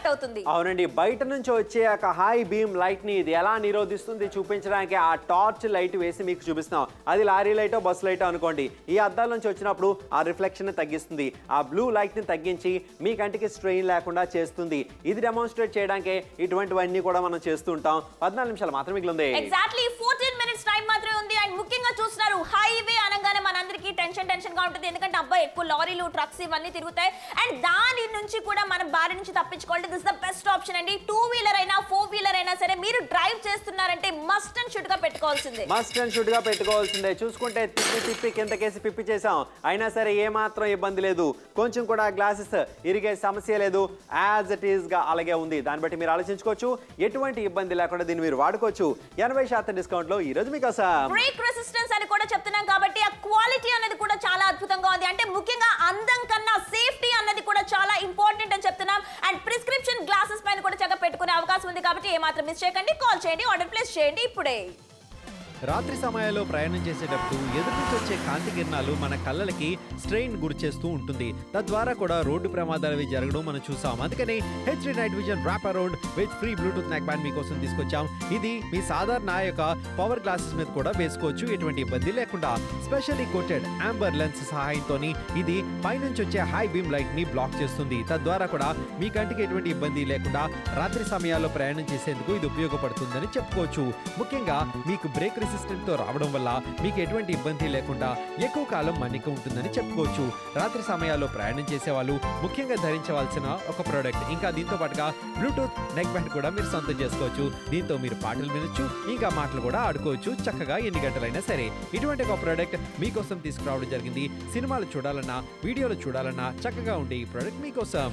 కట్ అవుతుంది అవునండి బయట నుంచి వచ్చే ఒక హై బీమ్ లైట్ ని ఇది ఎలా నిరోధిస్తుంది చూపించడానికి ఆ టార్చ్ లైట్ వేసి మీకు చూపిస్తున్నాం అది లారీ లైటో బస్ లైటో అనుకోండి ఈ అద్దాల నుంచి వచ్చినప్పుడు ఆ రిఫ్లెక్షన్ తగ్గిస్తుంది ఆ బ్లూ లైట్ ని తగ్గించి మీ కంటికి స్ట్రెయిన్ లేకుండా చేస్తుంది ఇది డెమాన్స్ట్రేట్ చేయడానికి ఇటువంటివన్నీ కూడా మనం చేస్తూ ఉంటాం పద్నాలుగు నిమిషాలు మాత్రం మిగిలింది ఎగ్జాక్ట్లీ ఫోర్టీన్ మినిట్స్ టైం మాత్రమే ఉంది అండ్ ముఖ్యంగా చూస్తున్నారు హైవే అనగానే మనందరికీ టెన్షన్ టెన్షన్ గా ఉంటుంది ఎందుకంటే అబ్బాయి ఎక్కువ లారీలు ట్రక్స్ ఇవన్నీ తిరుగుతాయి అండ్ దాని నుంచి కూడా మనం బారి నుంచి తప్పించుకోవాలి దిస్ ద బెస్ట్ ఆప్షన్ అండి టూ వీలర్ అయినా ఫోర్ వీలర్ అయినా సరే మీరు డ్రైవ్ చేస్తున్నారంటే మస్ట్ అండ్ షుడ్ గా పెట్టుకోవాల్సిందే మస్ట్ అండ్ షుడ్ గా పెట్టుకోవాల్సిందే చూసుకుంటే తిప్పి తిప్పి కిందకేసి పిప్పి చేసాం అయినా సరే ఏ మాత్రం ఇబ్బంది లేదు కొంచెం కూడా గ్లాసెస్ ఇరిగే సమస్య లేదు యాజ్ ఇట్ ఈస్ గా అలాగే ఉంది దాన్ని బట్టి మీరు ఆలోచించుకోవచ్చు ఎటువంటి ఇబ్బంది లేకుండా దీన్ని మీరు వాడుకోవచ్చు ఎనభై శాతం డిస్కౌంట్ లో ఈ రోజు మీకోసం బ్రేక్ రెసిస్టెన్స్ అని కూడా చెప్తున్నాం కాబట్టి ఆ క్వాలిటీ అనేది కూడా చాలా అద్భుతంగా ఉంది అంటే ముఖ్యంగా అందం కన్నా సేఫ్టీ అన్నది కూడా చాలా ఇంపార్టెంట్ అని చెప్తున్నాం అండ్ ప్రిస్క్రిప్షన్ గ్లాసెస్ పైన కూడా చక్కగా పెట్టుకునే అవకాశం ఉంది కాబట్టి ఏమాత్రం మిస్ చేయకండి కాల్ చేయండి ఆర్డర్ ప్లేస్ చేయండి ఇప్పుడే రాత్రి సమయాల్లో ప్రయాణం చేసేటప్పుడు ఎదురు నుంచి వచ్చే కాంతి కిరణాలు మన కళ్ళలకి స్ట్రెయిన్ గురి చేస్తూ ఉంటుంది తద్వారా కూడా రోడ్డు ప్రమాదాలు అవి జరగడం మనం చూసాం అందుకని H night vision wrap around with free Bluetooth neck band మీకోసం తీసుకొచ్చాం ఇది మీ సాధారణ యొక్క పవర్ గ్లాసెస్ మీద కూడా వేసుకోవచ్చు ఎటువంటి ఇబ్బంది లేకుండా స్పెషల్లీ కోటెడ్ ఆంబర్ లెన్స్ సహాయంతో ఇది పైనుంచి వచ్చే హై బీమ్ లైట్ ని బ్లాక్ చేస్తుంది తద్వారా కూడా మీ కంటికి ఎటువంటి ఇబ్బంది లేకుండా రాత్రి సమయాల్లో ప్రయాణం చేసేందుకు ఇది ఉపయోగపడుతుందని చెప్పుకోవచ్చు ముఖ్యంగా మీకు బ్రేక్ రెసిస్టెంట్ తో రావడం వల్ల మీకు ఎటువంటి ఇబ్బంది లేకుండా ఎక్కువ కాలం మన్నిక ఉంటుందని చెప్పుకోవచ్చు రాత్రి సమయాల్లో ప్రయాణం చేసే వాళ్ళు ముఖ్యంగా ధరించవలసిన ఒక ప్రోడక్ట్ ఇంకా దీంతో పాటుగా బ్లూటూత్ నెక్ బ్యాండ్ కూడా మీరు సొంతం చేసుకోవచ్చు దీంతో మీరు పాటలు వినొచ్చు ఇంకా మాటలు కూడా ఆడుకోవచ్చు చక్కగా ఎన్ని గంటలైనా సరే ఇటువంటి ఒక ప్రోడక్ట్ మీకోసం తీసుకురావడం జరిగింది సినిమాలు చూడాలన్నా వీడియోలు చూడాలన్నా చక్కగా ఉండే ఈ ప్రోడక్ట్ మీకోసం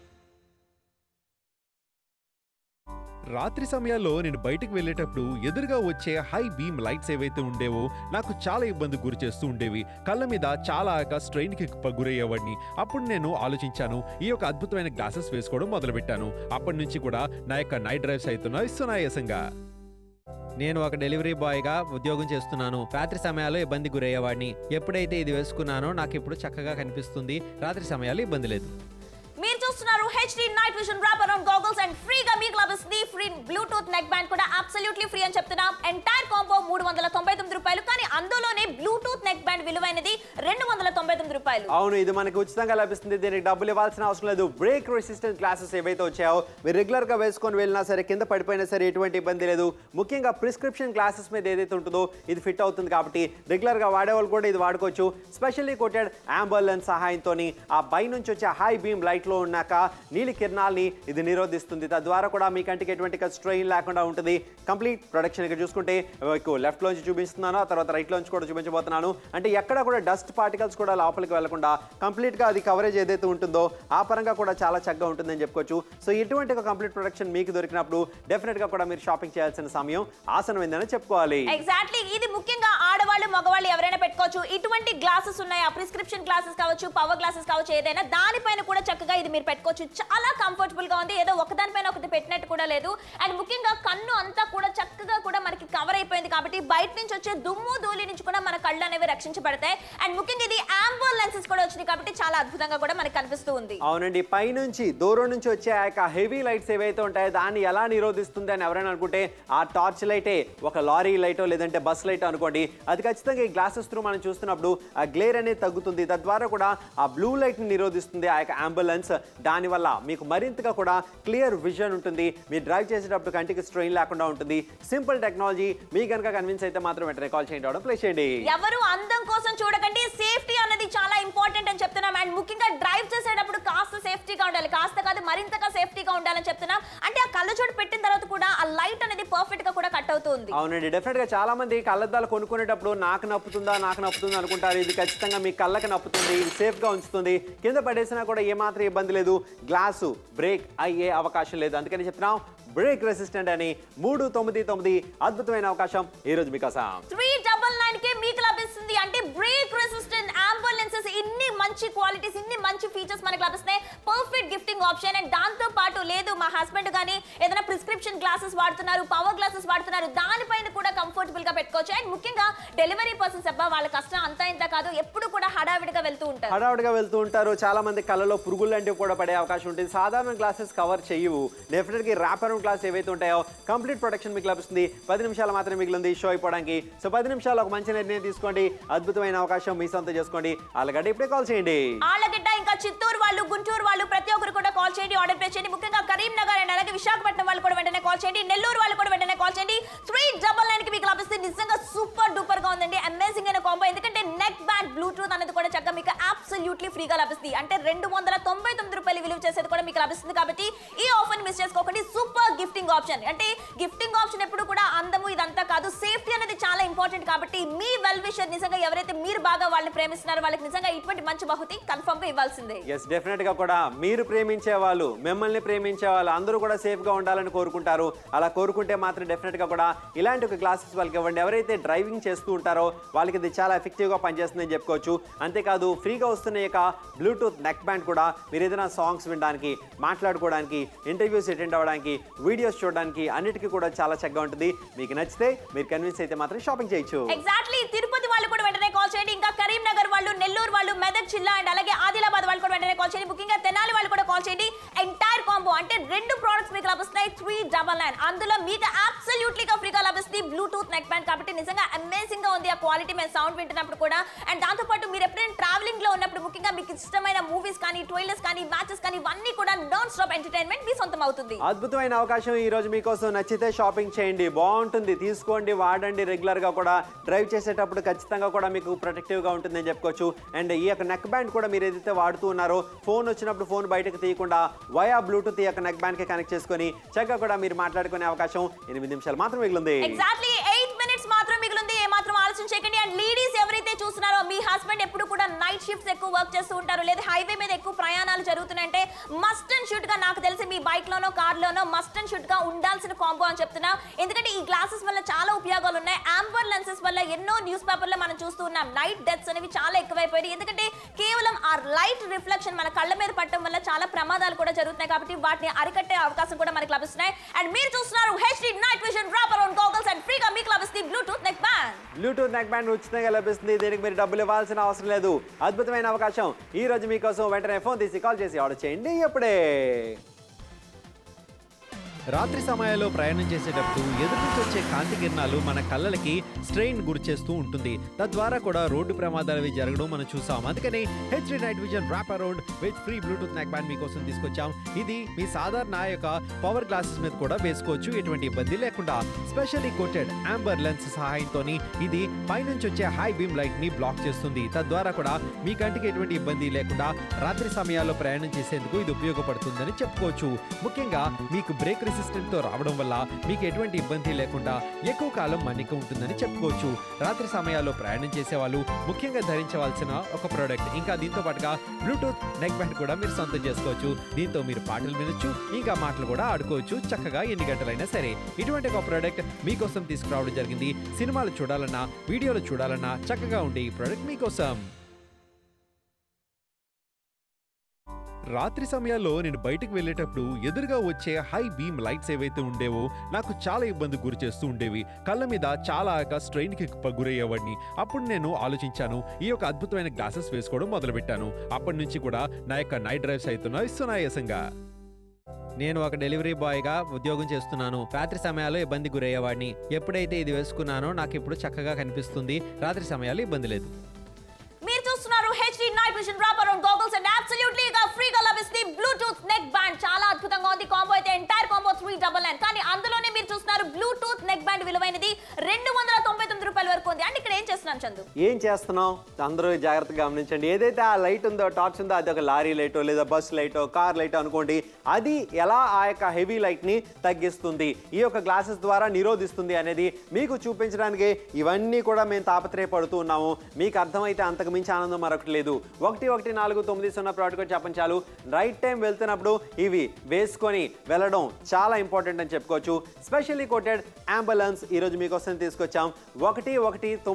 రాత్రి సమయాల్లో నేను బయటకు వెళ్ళేటప్పుడు ఎదురుగా వచ్చే హై బీమ్ లైట్స్ ఏవైతే ఉండేవో నాకు చాలా ఇబ్బంది గురి చేస్తూ ఉండేవి కళ్ళ మీద చాలా స్ట్రెయిన్కి గురయ్యేవాడిని అప్పుడు నేను ఆలోచించాను ఈ యొక్క అద్భుతమైన గ్లాసెస్ వేసుకోవడం మొదలుపెట్టాను అప్పటి నుంచి కూడా నా యొక్క నైట్ డ్రైవ్స్ అవుతున్నా సునాయాసంగా నేను ఒక డెలివరీ బాయ్గా ఉద్యోగం చేస్తున్నాను రాత్రి సమయాల్లో ఇబ్బంది గురయ్యేవాడిని ఎప్పుడైతే ఇది వేసుకున్నానో నాకు ఇప్పుడు చక్కగా కనిపిస్తుంది రాత్రి సమయాల్లో ఇబ్బంది లేదు మీరు చూస్తున్నారు HD night vision wrap around goggles and ఫ్రీగా మీకు లభిస్తుంది ఫ్రీ బ్లూటూత్ నెక్ బ్యాండ్ కూడా అబ్సల్యూట్లీ ఫ్రీ అని చెప్తున్నాం ఎంటైర్ కాంబో మూడు వందల తొంభై తొమ్మిది రూపాయలు కానీ అందులోనే బ్లూటూత్ నెక్ బ్యాండ్ విలువైనది రెండు వందల తొంభై తొమ్మిది రూపాయలు అవును ఇది మనకి ఉచితంగా లభిస్తుంది దీనికి డబ్బులు ఇవ్వాల్సిన అవసరం లేదు బ్రేక్ రెసిస్టెంట్ గ్లాసెస్ ఏవైతే వచ్చాయో మీరు రెగ్యులర్ గా వేసుకొని వెళ్ళినా సరే కింద పడిపోయినా సరే ఎటువంటి ఇబ్బంది లేదు ముఖ్యంగా ప్రిస్క్రిప్షన్ గ్లాసెస్ మీద ఏదైతే ఉంటుందో ఇది ఫిట్ అవుతుంది కాబట్టి రెగ్యులర్ గా వాడేవాళ్ళు కూడా ఇది వాడుకోవచ్చు స్పెషల్లీ కోటెడ్ అంబులెన్స్ సహాయంతో ఆ బై నుంచి వచ్చే హై బీమ్ లైట్ లో ఉన్నాక నీలి కిరణాల్ని ఇది నిరోధిస్తుంది తద్వారా కూడా మీ కంటికి ఎటువంటి స్ట్రెయిన్ లేకుండా ఉంటుంది కంప్లీట్ ప్రొడక్షన్ ఇక్కడ చూసుకుంటే మీకు లెఫ్ట్ లోంచి చూపిస్తున్నాను ఆ తర్వాత రైట్ లోంచి కూడా చూపించబోతున్నాను అంటే ఎక్కడ కూడా డస్ట్ పార్టికల్స్ కూడా లోపలికి వెళ్లకుండా కంప్లీట్ గా అది కవరేజ్ ఏదైతే ఉంటుందో ఆ పరంగా కూడా చాలా చక్కగా ఉంటుందని చెప్పుకోవచ్చు సో ఇటువంటి ఒక కంప్లీట్ ప్రొడక్షన్ మీకు దొరికినప్పుడు డెఫినెట్ గా కూడా మీరు షాపింగ్ చేయాల్సిన సమయం ఆసనమైందని చెప్పుకోవాలి ఎగ్జాక్ట్లీ ఇది ముఖ్యంగా ఆడవాళ్ళు మగవాళ్ళు ఎవరైనా పెట్టుకోవచ్చు ఇటువంటి గ్లాసెస్ ఉన్నాయా ప్రిస్క్రిప్షన్ గ్లాసెస్ కావచ్చు పవర్ గ్లాసెస్ కావచ్చు ఏదైనా దానిపైన కూడా చక్కగా ఇది మీరు పెట్టుకోవచ్చు చాలా కంఫర్టబుల్ గా ఉంది ఏదో ఒకదానిపైన ఒకటి పెట్టినట్టు కూడా లేదు అండ్ ముఖ్యంగా కన్ను అంతా కూడా చక్కగా కూడా మనకి కవర్ అయిపోయింది కాబట్టి బయట నుంచి వచ్చే దుమ్ము ధూళి నుంచి కూడా మన కళ్ళు అనేవి రక్షించబడతాయి అండ్ ముఖ్యంగా ఇది ఆంబుల్ లెన్సెస్ కూడా వచ్చింది కాబట్టి చాలా అద్భుతంగా కూడా మనకి కనిపిస్తూ ఉంది అవునండి పైనుంచి దూరం నుంచి వచ్చే ఆ యొక్క హెవీ లైట్స్ ఏవైతే ఉంటాయో దాన్ని ఎలా నిరోధిస్తుంది అని ఎవరైనా అనుకుంటే ఆ టార్చ్ లైటే ఒక లారీ లైటో లేదంటే బస్ లైట్ అనుకోండి అది ఖచ్చితంగా ఈ గ్లాసెస్ త్రూ మనం చూస్తున్నప్పుడు ఆ గ్లేర్ అనేది తగ్గుతుంది తద్వారా కూడా ఆ బ్లూ లైట్ ని నిరోధిస్తుంది ఆ యొక్క అంబులెన్స్ దానివల్ల మీకు మరింతగా కూడా క్లియర్ విజన్ ఉంటుంది మీరు డ్రైవ్ చేసేటప్పుడు కంటికి స్ట్రెయిన్ లేకుండా ఉంటుంది సింపుల్ టెక్నాలజీ మీ కనుక కన్విన్స్ అయితే మాత్రం వెంటనే కాల్ చేయండి అవడం ప్లే చేయండి ఎవరు అందం కోసం చూడకండి సేఫ్టీ అన్నది చాలా ఇంపార్టెంట్ అని చెప్తున్నాం అండ్ ముఖ్యంగా డ్రైవ్ చేసేటప్పుడు కాస్త సేఫ్టీగా ఉండాలి కాస్త కాదు మరింతగా సేఫ్టీగా ఉండాలని చెప్తున్నాం అంటే ఆ కళ్ళజోడు పెట్టిన తర్వాత కూడా ఆ లైట్ అనేది పర్ఫెక్ట్ గా కూడా కట్ అవుతుంది అవునండి డెఫినెట్ గా చాలా మంది కళ్ళద్దాలు కొనుక్కునేటప్పుడు నాకు నప్పుతుందా నాకు నప్పుతుందా అనుకుంటారు ఇది ఖచ్చితంగా మీ కళ్ళకి నప్పుతుంది ఇది సేఫ్ గా ఉంచుతుంది కింద పడేసినా కూడా ఏమాత్రం ఇబ్బంది లేదు గ్లాసు బ్రేక్ అయ్యే అవకాశం లేదు అందుకని చెప్తున్నాం బ్రేక్ రెసిస్టెంట్ అని మూడు తొమ్మిది తొమ్మిది అద్భుతమైన అవకాశం ఈ రోజు మీకోసం త్రీ డబల్ నైన్ కే మీకు లభిస్తుంది అంటే బ్రేక్ రెసిస్టెంట్ అంబులెన్సెస్ ఇన్ని మంచి క్వాలిటీస్ ఇన్ని మంచి ఫీచర్స్ మనకి లభిస్తున్నాయి perfect gifting gifting option and దాంతో పాటు లేదు మా హస్బెండ్ గానీ ఏదైనా ప్రిస్క్రిప్షన్ గ్లాసెస్ వాడుతున్నారు పవర్ గ్లాసెస్ వాడుతున్నారు దానిపైన కూడా కంఫర్టబుల్ గా పెట్టుకోవచ్చు అండ్ ముఖ్యంగా డెలివరీ పర్సన్స్ అబ్బా వాళ్ళ కష్టం అంతా ఇంత కాదు ఎప్పుడు కూడా హడావిడిగా వెళ్తూ ఉంటారు హడావుడిగా వెళ్తూ ఉంటారు చాలా మంది కళ్ళలో పురుగులు లాంటివి కూడా పడే అవకాశం ఉంటుంది సాధారణ గ్లాసెస్ కవర్ చేయవు డెఫినెట్ గా ర్యాపర్ గ్లాస్ ఏవైతే ఉంటాయో కంప్లీట్ ప్రొటెక్షన్ మీకు లభిస్తుంది పది నిమిషాలు మాత్రమే మిగిలింది షో అయిపోవడానికి సో పది నిమిషాలు ఒక మంచి నిర్ణయం తీసుకోండి అద్భుతమైన అవకాశం మీ సొంతం చేసుకోండి అలాగంటే ఇప్పుడే కాల్ చేయండి ఆళ్ళగడ్డ ఇంకా చిత్తూరు వాళ్ళు గుంటూరు వాళ్ళు ప్రతి ఒక్కరు కూడా కాల్ చేయండి ఆర్డర్ ప్లేస్ చేయండి ముఖ్యంగా కరీంనగర్ అండ్ అలాగే విశాఖపట్నం వాళ్ళు కూడా వెంటనే కాల్ చేయండి నెల్లూరు వాళ్ళు కూడా వెంటనే కాల్ చేయండి త్రీ డబల్ నైన్ కి మీకు లభిస్తుంది నిజంగా సూపర్ డూపర్ గా ఉందండి అమేజింగ్ అయిన కాంబో ఎందుకంటే నెక్ బ్యాండ్ బ్లూటూత్ అనేది కూడా చక్కగా మీకు అబ్సల్యూట్లీ ఫ్రీగా లభిస్తుంది అంటే రెండు వందల తొంభై తొమ్మిది రూపాయలు విలువ చేసేది కూడా మీకు లభిస్తుంది కాబట్టి ఈ ఆఫర్ మిస్ చేసుకోకండి సూపర్ గిఫ్టింగ్ ఆప్షన్ అంటే గిఫ్టింగ్ ఆప్షన్ ఎప్పుడు కూడా అందము ఇదంతా కాదు సేఫ్టీ అనేది చాలా ఇంపార్టెంట్ కాబట్టి మీ వెల్ విషర్ నిజంగా ఎవరైతే మీరు బాగా వాళ్ళని ప్రేమిస్తున్నారో వాళ్ళకి నిజంగా ఇటువంటి మంచి బహుతి కన్ఫర్మ్ గా ఇవ్వాల్సిందే ఎస్ డెఫినెట్ గా కూడా మీరు ప్రేమించే వాళ్ళు మిమ్మల్ని ప్రేమించే వాళ్ళు అందరూ కూడా సేఫ్ గా ఉండాలని కోరుకుంటారు అలా కోరుకుంటే మాత్రం డెఫినెట్ గా కూడా ఇలాంటి ఒక గ్లాసెస్ వాళ్ళకి ఇవ్వండి ఎవరైతే డ్రైవింగ్ చేస్తూ ఉంటారో వాళ్ళకి ఇది చాలా ఎఫెక్టివ్ గా పనిచేస్తుందని చెప్పుకోవచ్చు అంతేకాదు ఫ్రీగా వస్తున్న ఈ యొక్క బ్లూటూత్ నెక్ బ్యాండ్ కూడా మీరు ఏదైనా సాంగ్స్ వినడానికి మాట్లాడుకోవడానికి ఇంటర్వ్యూస్ అటెండ్ అవ్వడానికి వీడియోస్ చూడడానికి అన్నిటికీ కూడా చాలా చక్కగా ఉంటుంది మీకు నచ్చితే మీరు కన్విన్స్ అయితే మాత్రం షాపింగ్ చేయొచ్చు ఎగ్జాక్ట్లీ తిరుపతి వాళ్ళు కూడా వెంటనే కాల్ చేయండి ఇంకా కరీంనగర్ వాళ్ళు నెల్లూరు వాళ్ళు మెదక్ జిల్లా అండ్ అలాగే ఆదిలాబాద్ వాళ్ళు కూడా వెంటనే కాల్ చేయండి ముఖ్యంగా తెనాలి వాళ్ళు కూడా కాల్ చేయండి ఎంటైర్ కాంబో అంటే రెండు ప్రోడక్ట్స్ మీకు లభిస్తున్నాయి త్రీ డబల్ నైన్ అందులో మీకు అబ్సల్యూట్లీ గా ఫ్రీగా లభిస్తుంది బ్లూటూత్ నెక్ బ్యాండ్ కాబట్టి నిజంగా అమేజింగ్ గా ఉంది ఆ క్వాలిటీ మేము సౌండ్ వింటున్నప్పుడు కూడా అండ్ దాంతో పాటు మీరు ఎప్పుడైనా ట్రావెలింగ్ లో ఉన్నప్పుడు ముఖ్యంగా మీకు ఇష్టమైన మూవీస్ కానీ ట్రైలర్స్ కానీ మ్యాచెస్ కానీ ఇవన్నీ కూడా నాన్ స్టాప్ ఎంటర్టైన్మెంట్ మీ సొంతం అవుతుంది అద్భుతమైన అవకాశం ఈ రోజు మీకోసం నచ్చితే షాపింగ్ చేయండి బాగుంటుంది తీసుకోండి వాడండి రెగ్యులర్ గా కూడా డ్రైవ్ చేసేటప్పుడు ఖచ్చితంగా కూడా మీకు ప్రొటెక్టివ్ గా ఉంటుందని చెప్పుకోవచ్చు అండ్ ఈ యొక్క నెక్ బ్యాండ్ కూడా మీరు ఏదైతే వాడుతూ ఉన్నారో ఫోన్ వచ్చినప్పుడు ఫోన్ బయటకు తీయకుండా వయా బ్లూటూత్ ఈ యొక్క నెక్ బ్యాండ్ కి కనెక్ట్ చేసుకొని చక్కగా కూడా మీరు మాట్లాడుకునే అవకాశం ఎనిమిది నిమిషాలు మాత్రం మిగిలింది ఎగ్జాక్ట్లీ ఎయిట్ మినిట్స్ మాత్రం మిగిలింది ఏ మాత్రం ఆలోచన చేయకండి అండ్ లేడీస్ ఎవరైతే చూస్తున్నారో మీ హస్బెండ్ ఎప్పుడు కూడా నైట్ షిఫ్ట్స్ ఎక్కువ వర్క్ చేస్తూ ఉంటారు లేదా హైవే మీద ఎక్కువ ప్రయాణాలు జరుగుతున్నాయంటే మస్ట్ అండ్ షుడ్ గా నాకు తెలిసి మీ బైక్ లోనో కార్ లోనో మస్ట్ అండ్ షుడ్ గా ఉండాల్సిన కాంబో అని చెప్తున్నా ఎందుకంటే ఈ గ్లాసెస్ వల్ల చాలా ఉపయోగాలు ఉన్నాయి ఆంబర్ లెన్సెస్ వల్ల ఎన్నో న్యూస్ పేపర్లో మనం చూస్తూ ఉన్నాం నైట్ డెత్స్ అనేవి చాలా ఎక్కువైపోయాయి ఎందుకంటే కేవలం ఆ లైట్ రిఫ్లెక్షన్ మన కళ్ళ మీద పడటం వల్ల చాలా ప్రమాదాలు కూడా జరుగుతున్నాయి కాబట్టి వాటిని అరికట్టే అవకాశం కూడా మనకి లభిస్తున్నాయి అండ్ మీరు చూస్తున్నారు HD night vision drop around goggles and ఫ్రీగా మీకు లభిస్తుంది Bluetooth neck band Bluetooth neck band ఉచితంగా లభిస్తుంది దీనికి మీరు డబ్బులు ఇవ్వాల్సిన అవసరం లేదు అద్భుతమైన అవకాశం ఈ రోజు మీకోసం వెంటనే ఫోన్ తీసి కాల్ చేసి ఆర్డర్ చేయండి ఎప్పుడే రాత్రి సమయాల్లో ప్రయాణం చేసేటప్పుడు ఎదురు నుంచి వచ్చే కాంతి కిరణాలు మన కళ్ళలకి స్ట్రెయిన్ గురి చేస్తూ ఉంటుంది తద్వారా కూడా రోడ్డు ప్రమాదాలు అవి జరగడం మనం చూసాం అందుకని H night vision wrap around with free Bluetooth neck band మీకోసం తీసుకొచ్చాం ఇది మీ సాధారణ యొక్క పవర్ గ్లాసెస్ మీద కూడా వేసుకోవచ్చు ఎటువంటి ఇబ్బంది లేకుండా స్పెషల్లీ కోటెడ్ ఆంబర్ లెన్స్ సహాయంతో ఇది పైనుంచి వచ్చే హై బీమ్ లైట్ ని బ్లాక్ చేస్తుంది తద్వారా కూడా మీ కంటికి ఎటువంటి ఇబ్బంది లేకుండా రాత్రి సమయాల్లో ప్రయాణం చేసేందుకు ఇది ఉపయోగపడుతుందని చెప్పుకోవచ్చు ముఖ్యంగా మీకు బ్రేక్ రెసిస్టెంట్ తో రావడం వల్ల మీకు ఎటువంటి ఇబ్బంది లేకుండా ఎక్కువ కాలం మన్నిక ఉంటుందని చెప్పుకోవచ్చు రాత్రి సమయాల్లో ప్రయాణం చేసే వాళ్ళు ముఖ్యంగా ధరించవలసిన ఒక ప్రోడక్ట్ ఇంకా దీంతో పాటుగా బ్లూటూత్ నెక్ బ్యాండ్ కూడా మీరు సొంతం చేసుకోవచ్చు దీంతో మీరు పాటలు వినొచ్చు ఇంకా మాటలు కూడా ఆడుకోవచ్చు చక్కగా ఎన్ని గంటలైనా సరే ఇటువంటి ఒక ప్రోడక్ట్ మీకోసం తీసుకురావడం జరిగింది సినిమాలు చూడాలన్నా వీడియోలు చూడాలన్నా చక్కగా ఉండే ఈ ప్రోడక్ట్ మీకోసం రాత్రి సమయాల్లో నేను బయటకు వెళ్ళేటప్పుడు ఎదురుగా వచ్చే హై బీమ్ లైట్స్ ఏవైతే ఉండేవో నాకు చాలా ఇబ్బంది గురి చేస్తూ ఉండేవి కళ్ళ మీద చాలా స్ట్రెయిన్ కి ప- గురయ్యేవాడిని అప్పుడు నేను ఆలోచించాను ఈ యొక్క అద్భుతమైన గ్లాసెస్ వేసుకోవడం మొదలుపెట్టాను అప్పటి నుంచి కూడా నా యొక్క నైట్ డ్రైవ్స్ అవుతున్నాయి సునాయాసంగా నేను ఒక డెలివరీ బాయ్గా ఉద్యోగం చేస్తున్నాను రాత్రి సమయాల్లో ఇబ్బంది గురయ్యేవాడిని ఎప్పుడైతే ఇది వేసుకున్నానో నాకు ఇప్పుడు చక్కగా కనిపిస్తుంది రాత్రి సమయాల్లో ఇబ్బంది లేదు మీరు చూస్తున్నారు HD night vision drop around goggles and absolutely గా ఫ్రీగా లభిస్తుంది బ్లూటూత్ నెక్ బ్యాండ్ చాలా అద్భుతంగా ఉంది కాంబో అయితే entire combo three double nine కానీ అందులోనే మీరు చూస్తున్నారు బ్లూటూత్ నెక్ బ్యాండ్ విలువైనది రెండు వందల తొంభై తొమ్మిది రూపాయల వరకు ఉంది అంటే ఇక్కడ ఏం చేస్తున్నాం చందు ఏం చేస్తున్నాం అందరూ జాగ్రత్తగా గమనించండి ఏదైతే ఆ లైట్ ఉందో టార్చ్ ఉందో అది ఒక లారీ లైటో లేదా బస్ లైటో కార్ లైటో అనుకోండి అది ఎలా ఆ యొక్క హెవీ లైట్ ని తగ్గిస్తుంది ఈ యొక్క గ్లాసెస్ ద్వారా నిరోధిస్తుంది అనేది మీకు చూపించడానికి ఇవన్నీ కూడా మేము తాపత్రయపడుతూ ఉన్నాము మీకు అర్థమైతే అంతకు మించి ఆనందం మరొకటి లేదు ఒకటి ఒకటి నాలుగు తొమ్మిది సున్నా ప్రోడక్ట్ కూడా చెప్పండి చాలు రైట్ టైం వెళ్తున్నప్పుడు ఇవి వేసుకొని వెళ్ళడం చాలా ఇంపార్టెంట్ అని చెప్పుకోవచ్చు స్పెషల్లీ కోటెడ్ అంబులెన్స్ ఈరోజు మీకోసం తీసుకొచ్చాం ఒకటి ఒకటి తొమ్మిది సున్నా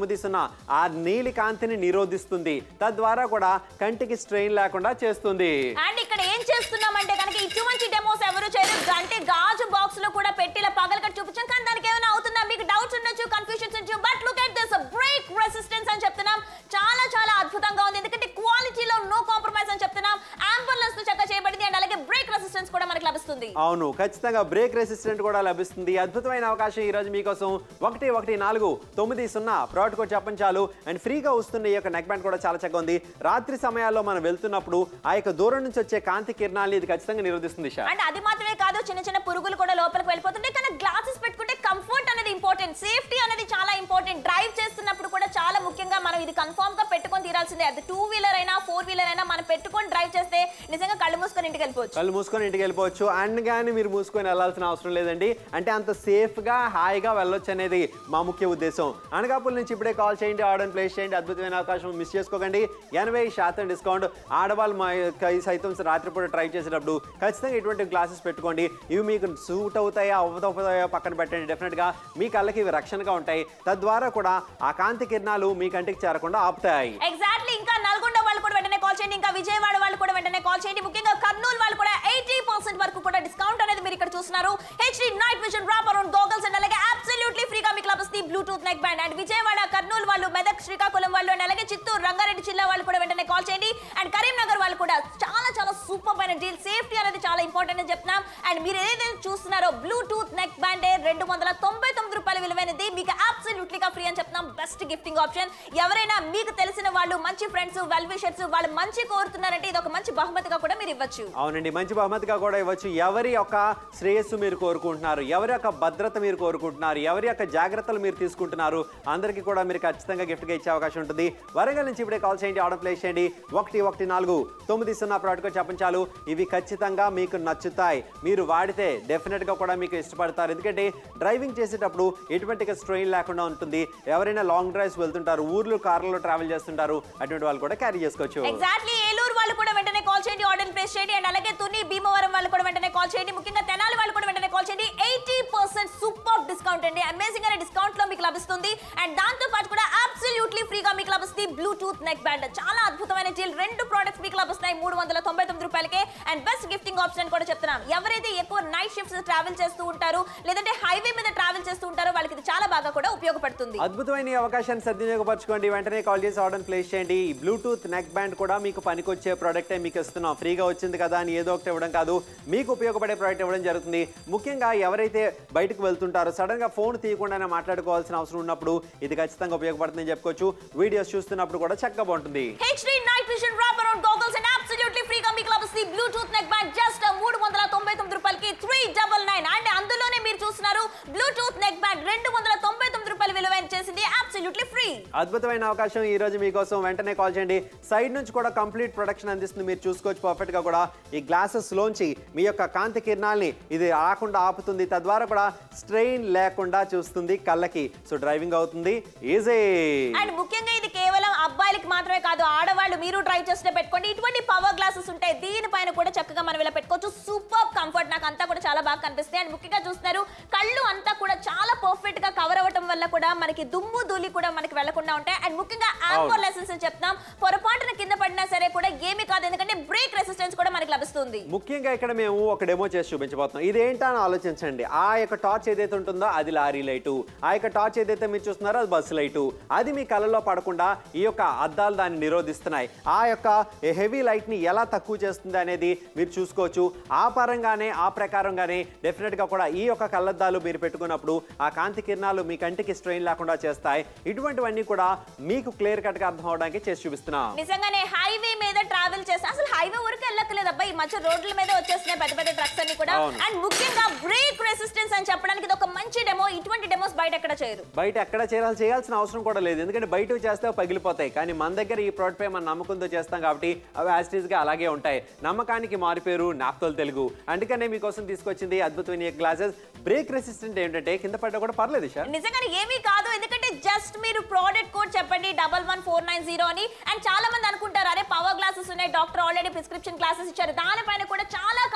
ఆ నీలి కాంతిని నిరోధిస్తుంది తద్వారా కూడా కంటికి స్ట్రెయిన్ లేకుండా చేస్తుంది అండ్ ఇక్కడ ఏం చేస్తున్నామంటే కనుక ఇటువంటి డెమోస్ ఎవరు చేయలేదు అంటే గాజు బాక్స్ లో కూడా పెట్టి ఇలా పగలకట్టు చూపించాం కానీ దానికి ఏమైనా అవుతుందా మీకు డౌట్స్ ఉండొచ్చు కన్ఫ్యూషన్స్ ఉండొచ్చు but look at this break resistance అని చెప్తున్నాం చాలా చాలా అద్భుతంగా ఉంది ఎందుకంటే క్వాలిటీలో నో కాంప్రమైజ్ అని చెప్తున్నాం అంబులెన్స్ తో చక్కగా చేయబడింది అండ్ అలాగే బ్రేక్ రెసిస్టెన్స్ కూడా మనకి లభిస్తుంది అవును ఖచ్చితంగా బ్రేక్ రెసిస్టెంట్ కూడా లభిస్తుంది అద్భుతమైన అవకాశం ఈ రోజు మీకోసం ఒకటి ఒకటి నాలుగు తొమ్మిది సున్నా ప్రోడక్ట్ కోడ్ చెప్పండి చాలు అండ్ ఫ్రీగా వస్తున్న ఈ యొక్క నెక్ బ్యాండ్ కూడా చాలా చక్కగా ఉంది రాత్రి సమయాల్లో మనం వెళ్తున్నప్పుడు ఆ యొక్క దూరం నుంచి వచ్చే కాంతి కిరణాన్ని ఇది ఖచ్చితంగా నిరోధిస్తుంది షా అండ్ అది మాత్రమే కాదు చిన్న చిన్న పురుగులు కూడా లోపలికి వెళ్ళిపోతుంటాయి కానీ గ్లాసెస్ పెట్టుకుంటే కంఫర్ట్ అనేది ఇంపార్టెంట్ సేఫ్టీ అనేది చాలా ఇంపార్టెంట్ డ్రైవ్ చేస్తున్నప్పుడు కూడా చాలా ముఖ్యంగా మనం ఇది కన్ఫర్మ్ గా పెట్టుకొని తీరాల్సిందే అది టూ వీలర్ అయినా ఫోర్ వీలర్ అయినా మనం పెట్టుకొని డ్రైవ్ చేస్తే నిజంగా కళ్ళు మూసుకొని ఇంటికి వెళ్ళిపోవచ్చు కళ్ళు మూసుకొని ఇంటికి వెళ్ళిపోవచ్చు అండ్ కానీ మీరు మూసుకొని వెళ్ళాల్సిన అవసరం లేదండి అంటే అంత సేఫ్గా హాయిగా వెళ్ళొచ్చు అనేది మా ముఖ్య ఉద్దేశం అనకాపల్లి నుంచి ఇప్పుడే కాల్ చేయండి ఆర్డర్ ప్లేస్ చేయండి అద్భుతమైన అవకాశం మిస్ చేసుకోకండి ఎనభై శాతం డిస్కౌంట్ ఆడవాళ్ళు మా యొక్క ఈ సైతం రాత్రిపూట ట్రై చేసేటప్పుడు ఖచ్చితంగా ఇటువంటి గ్లాసెస్ పెట్టుకోండి ఇవి మీకు సూట్ అవుతాయా అవుతాయో పక్కన పెట్టండి డెఫినెట్గా మీ కళ్ళకి ఇవి రక్షణగా ఉంటాయి తద్వారా కూడా ఆ కాంతి కిరణాలు మీ కంటికి చేరకుండా ఆపుతాయి ఎగ్జాక్ట్లీ ఇంకా నల్గొండ వాళ్ళు కూడా వెంటనే కాల్ చేయండి ఇంకా విజయవాడ వాళ్ళు కూడా వెంటనే కాల్ చేయండి ముఖ్యంగా కర్నూలు వాళ్ళు కూడా ఎయిటీ పర్సెంట్ వరకు కూడా డిస్కౌంట్ అనేది మీరు ఇక్కడ చూస్తున్నారు HD night vision drop around goggles and అలాగే అబ్సల్యూట్లీ ఫ్రీగా మీకు లభిస్తుంది Bluetooth neck band and Vijayawada Kurnool వాళ్ళు మెదక్ శ్రీకాకుళం వాళ్ళు అండ్ అలాగే చిత్తూరు రంగారెడ్డి జిల్లా వాళ్ళు కూడా వెంటనే కాల్ చేయండి అండ్ కరీంనగర్ వాళ్ళు కూడా చాలా చాలా సూపర్ పైన డీల్ సేఫ్టీ అనేది చాలా ఇంపార్టెంట్ అని చెప్తున్నాం అండ్ మీరు ఏదైతే చూస్తున్నారో బ్లూటూత్ నెక్ బ్యాండ్ రెండు వందల తొంభై తొమ్మిది రూపాయల విలువైనది మీకు అబ్సల్యూట్లీగా ఫ్రీ అని చెప్తున్నాం బెస్ట్ గిఫ్టింగ్ ఆప్షన్ ఎవరైనా మీకు తెలిసిన వాళ్ళు మంచి ఫ్రెండ్స్ వెల్ విషర్స్ వాళ్ళు మంచి కోరుతున్నారంటే ఇది ఒక మంచి బహుమతిగా కూడా మీరు ఇవ్వచ్చు అవునండి మంచి బహుమతిగా కూడా ఇవ్వచ్చు ఎవరి యొక్క శ్రేయస్సు మీరు కోరుకుంటున్నారు ఎవరి యొక్క భద్రత మీరు కోరుకుంటున్నారు ఎవరి యొక్క జాగ్రత్తలు మీరు తీసుకుంటున్నారు అందరికీ కూడా మీరు ఖచ్చితంగా గిఫ్ట్గా ఇచ్చే అవకాశం ఉంటుంది వరంగల్ నుంచి ఇప్పుడే కాల్ చేయండి ఆర్డర్ ప్లేస్ చేయండి ఒకటి ఒకటి నాలుగు తొమ్మిది సున్నా ప్రోడక్ట్ చెప్పించాలు ఇవి ఖచ్చితంగా మీకు నచ్చుతాయి మీరు వాడితే డెఫినెట్గా కూడా మీకు ఇష్టపడతారు ఎందుకంటే డ్రైవింగ్ చేసేటప్పుడు ఎటువంటి స్ట్రెయిన్ లేకుండా ఉంటుంది ఎవరైనా లాంగ్ డ్రైవ్స్ వెళ్తుంటారు ఊర్లు కార్లలో ట్రావెల్ చేస్తుంటారు అటువంటి వాళ్ళు కూడా క్యారీ చేసుకోవచ్చు ఎగ్జాక్ట్లీ ఏలూరు వాళ్ళు కూడా వెంటనే కాల్ చేయండి ఆర్డర్ ప్లేస్ చేయండి అండ్ అలాగే తుని భీమవరం వాళ్ళు కూడా వెంటనే కాల్ చేయండి ముఖ్యంగా తెనాలి వాళ్ళు కూడా వెంటనే కాల్ చేయండి ఎయిటీ పర్సెంట్ సూపర్ డిస్కౌంట్ అండి అమేజింగ్ అనే డిస్కౌంట్ లో మీకు లభిస్తుంది అండ్ దాంతో పాటు కూడా అబ్సల్యూట్లీ ఫ్రీగా మీకు లభిస్తుంది బ్లూటూత్ నెక్ బ్యాండ్ చాలా అద్భుతమైన డీల్ రెండు ప్రోడక్ట్స్ మీకు లభిస్తాయి మూడు వందల తొంభై తొమ్మిది రూపాయలకే అండ్ బెస్ట్ గిఫ్టింగ్ ఆప్షన్ కూడా చెప్తున్నాం ఎవరైతే ఎక్కువ నైట్ షిఫ్ట్స్ ట్రావెల్ చేస్తూ ఉంటారు లేదంటే హైవే మీద ట్రావెల్ చేస్తూ ఉంటారో వాళ్ళకి ఇది చాలా బాగా కూడా ఉపయోగపడుతుంది అద్భుతమైన ఈ అవకాశాన్ని సద్వినియోగపరచుకోండి వెంటనే కాల్ చేసి ఆర్డర్ ప్లేస్ చేయండి ఈ బ్లూటూత్ నెక్ బ్యాండ్ కూడా మీకు పనికొచ్చే ప్రోడక్టే మీకు ఇస్తున్నాం ఫ్రీగా వచ్చింది కదా అని ఏదో ఒకటి ఇవ్వడం కాదు మీకు ఉపయోగపడే ప్రోడక్ట్ ఇవ్వడం జరుగుతుంది ముఖ్యంగా ఎవరైతే బయటకు వెళ్తుంటారో సడన్ గా ఫోన్ తీయకుండానే మాట్లాడుకోవాల్సిన అవసరం ఉన్నప్పుడు ఇది ఖచ్చితంగా ఉపయోగపడుతుందని చెప్పుకోవచ్చు వీడియోస్ చూస్తున్నప్పుడు కూడా చక్కగా బాగుంటుంది HD night vision wrap around goggles and absolutely ఫ్రీగా మీకు లభిస్తుంది బ్లూటూత్ నెక్ బ్యాండ్ జస్ట్ మూడు వందల తొంభై తొమ్మిది రూపాయలకి త్రీ డబల్ నైన్ అండ్ అందులోనే మీరు చూస్తున్నారు బ్లూటూత్ నెక్ బ్యాండ్ రెండు వందల తొంభై తొమ్మిది రూపాయలు విలువైన చేసింది అబ్సల్యూట్లీ ఫ్రీ అద్భుతమైన అవకాశం ఈ రోజు మీకోసం వెంటనే కాల్ చేయండి సైడ్ నుంచి కూడా కంప్లీట్ ప్రొడక్షన్ అందిస్తుంది మీరు చూసుకోవచ్చు పర్ఫెక్ట్ గా కూడా ఈ గ్లాసెస్ లోంచి మీ యొక్క కాంతి కిరణాల్ని ఇది రాకుండా ఆపుతుంది తద్వారా కూడా స్ట్రెయిన్ లేకుండా చూస్తుంది కళ్ళకి సో డ్రైవింగ్ అవుతుంది ఈజీ అండ్ ముఖ్యంగా ఇది కేవలం అబ్బాయిలకి మాత్రమే కాదు ఆడవాళ్ళు మీరు డ్రైవ్ చేస్తే పెట్టుకోండి ఇటువంటి పవర్ గ్లాసెస్ ఉంటాయి దీనిపైన కూడా చక్కగా మనం ఇలా పెట్టుకోవచ్చు సూపర్ కంఫర్ట్ నాకు అంతా కూడా చాలా బాగా కనిపిస్తాయి అండ్ ముఖ్యంగా చూస్తున్నారు కళ్ళు అంతా కూడా చాలా పర్ఫెక్ట్ గా కవర్ అవ్వటం వల్ల కూడా మనకి దుమ్ము ధూళి కూడా మనకి వెళ్లకుండా ఉంటాయి అండ్ ముఖ్యంగా ఆంకోర్ లెసన్స్ అని చెప్తాం పొరపాటున కింద పడినా సరే కూడా ఏమీ కాదు ఎందుకంటే బ్రేక్ రెసిస్టెన్స్ కూడా మనకి లభిస్తుంది ముఖ్యంగా ఇక్కడ మేము ఒక డెమో చేసి చూపించబోతున్నాం ఇదేంటా అని ఆలోచించండి ఆ యొక్క టార్చ్ ఏదైతే ఉంటుందో అది లారీ లైటు ఆ యొక్క టార్చ్ ఏదైతే మీరు చూస్తున్నారో అది బస్సు లైటు అది మీ కళ్ళలో పడకుండా ఈ యొక్క అద్దాలు దాన్ని నిరోధిస్తున్నాయి ఆ యొక్క హెవీ లైట్ ని ఎలా తక్కువ చేస్తుంది అనేది మీరు చూసుకోవచ్చు ఆ పరంగానే ఆ ప్రకారంగానే డెఫినెట్ గా కూడా ఈ యొక్క కళ్ళద్దాలు మీరు పెట్టుకున్నప్పుడు ఆ కాంతి కిరణాలు మీ కంటికి స్ట్రెయిన్ లేకుండా చేస్తాయి ఇటువంటివన్నీ కూడా మీకు క్లియర్ కట్ గా అర్థం అవడానికి చేసి చూపిస్తున్నాం నిజంగానే హైవే మీద ట్రావెల్ చేస్తే అసలు హైవే వరకు వెళ్ళక్కలేదు అబ్బాయి ఈ మధ్య రోడ్ల మీద వచ్చేస్తున్నాయి పెద్ద పెద్ద ట్రక్స్ అన్ని కూడా అవును. అండ్ ముఖ్యంగా బ్రేక్ రెసిస్టెన్స్ అని చెప్పడానికి ఇది ఒక మంచి డెమో ఇటువంటి డెమోస్ బయట ఎక్కడ చేయరు బయట ఎక్కడ చేయాలి చేయాల్సిన అవసరం కూడా లేదు ఎందుకంటే బయట చేస్తే అవి పగిలిపోతాయి కానీ మన దగ్గర ఈ ప్రోడక్ట్ పై మన నమ్మకంతో చేస్తాం కాబట్టి అవి యాస్టీస్ గా అలాగే ఉంటాయి నమ్మకానికి మారిపేరు నాప్తోల్ తెలుగు అందుకనే మీకోసం తీసుకొచ్చింది అద్భుతమైన గ్లాసెస్ బ్రేక్ రెసిస్టెంట్ ఏంటంటే కింద పడ్డా కూడా పర్లేదు సార్ నిజంగానే ఏమీ కాదు ఎందుకంటే జస్ట్ మీరు ప్రోడక్ట్ కోడ్ చెప్పండి double one four nine zero అని అండ్ చాలా మంది అనుకుంటారు అరే పవర్ గ్లాసెస్ ఉన్నాయి డాక్టర్ ఆల్రెడీ ప్రిస్క్రిప్షన్ క్లాసెస్ ఇచ్చారు దానిపైన కూడా చాలా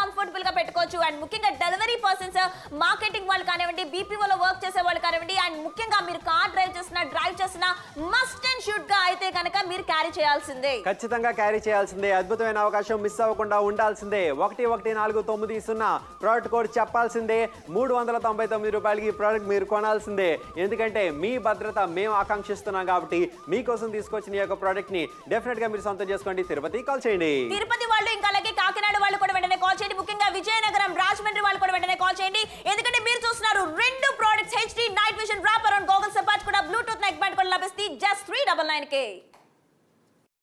కంఫర్టబుల్ గా పెట్టుకోవచ్చు అండ్ ముఖ్యంగా డెలివరీ పర్సన్స్ మార్కెటింగ్ వాళ్ళు కానివ్వండి బీపీఓలో వర్క్ చేసే వాళ్ళు కానివ్వండి అండ్ ముఖ్యంగా మీరు కార్ డ్రైవ్ చేసిన డ్రైవ్ చేసిన మస్ట్ అండ్ షుడ్ గా అయితే కనుక మీరు క్యారీ చేయాల్సిందే ఖచ్చితంగా క్యారీ చేయాల్సిందే అద్భుతమైన అవకాశం మిస్ అవ్వకుండా ఉండాల్సిందే ఒకటి ఒకటి నాలుగు తొమ్మిది సున్నా ప్రోడక్ట్ కోడ్ చెప్పాల్సిందే మూడు వందల తొంభై తొమ్మిది రూపాయలకి ఈ ప్రోడక్ట్ మీరు కొనాల్సిందే ఎందుకంటే మీ భద్రత మేము ఆకాంక్షిస్తున్నాం కాబట్టి మీకోసం తీసుకొచ్చిన ఈ యొక్క ప్రోడక్ట్ ని డెఫినెట్ గా మీరు సొంతం చేసుకోండి తిరుపతి కాల్ చేయండి తిరుపతి వాళ్ళు ఇంకా అలాగే కాకినాడ వాళ్ళు కూడా వెంటనే కాల్ చేయండి ముఖ్యంగా విజయనగరం రాజమండ్రి వాళ్ళు కూడా వెంటనే కాల్ చేయండి ఎందుకంటే మీరు చూస్తున్నారు రెండు products HD night vision wrap around goggle సపాట్ కూడా బ్లూటూత్ నెక్ బ్యాండ్ కూడా లభిస్తుంది జస్ట్ త్రీ డబల్ నైన్ కే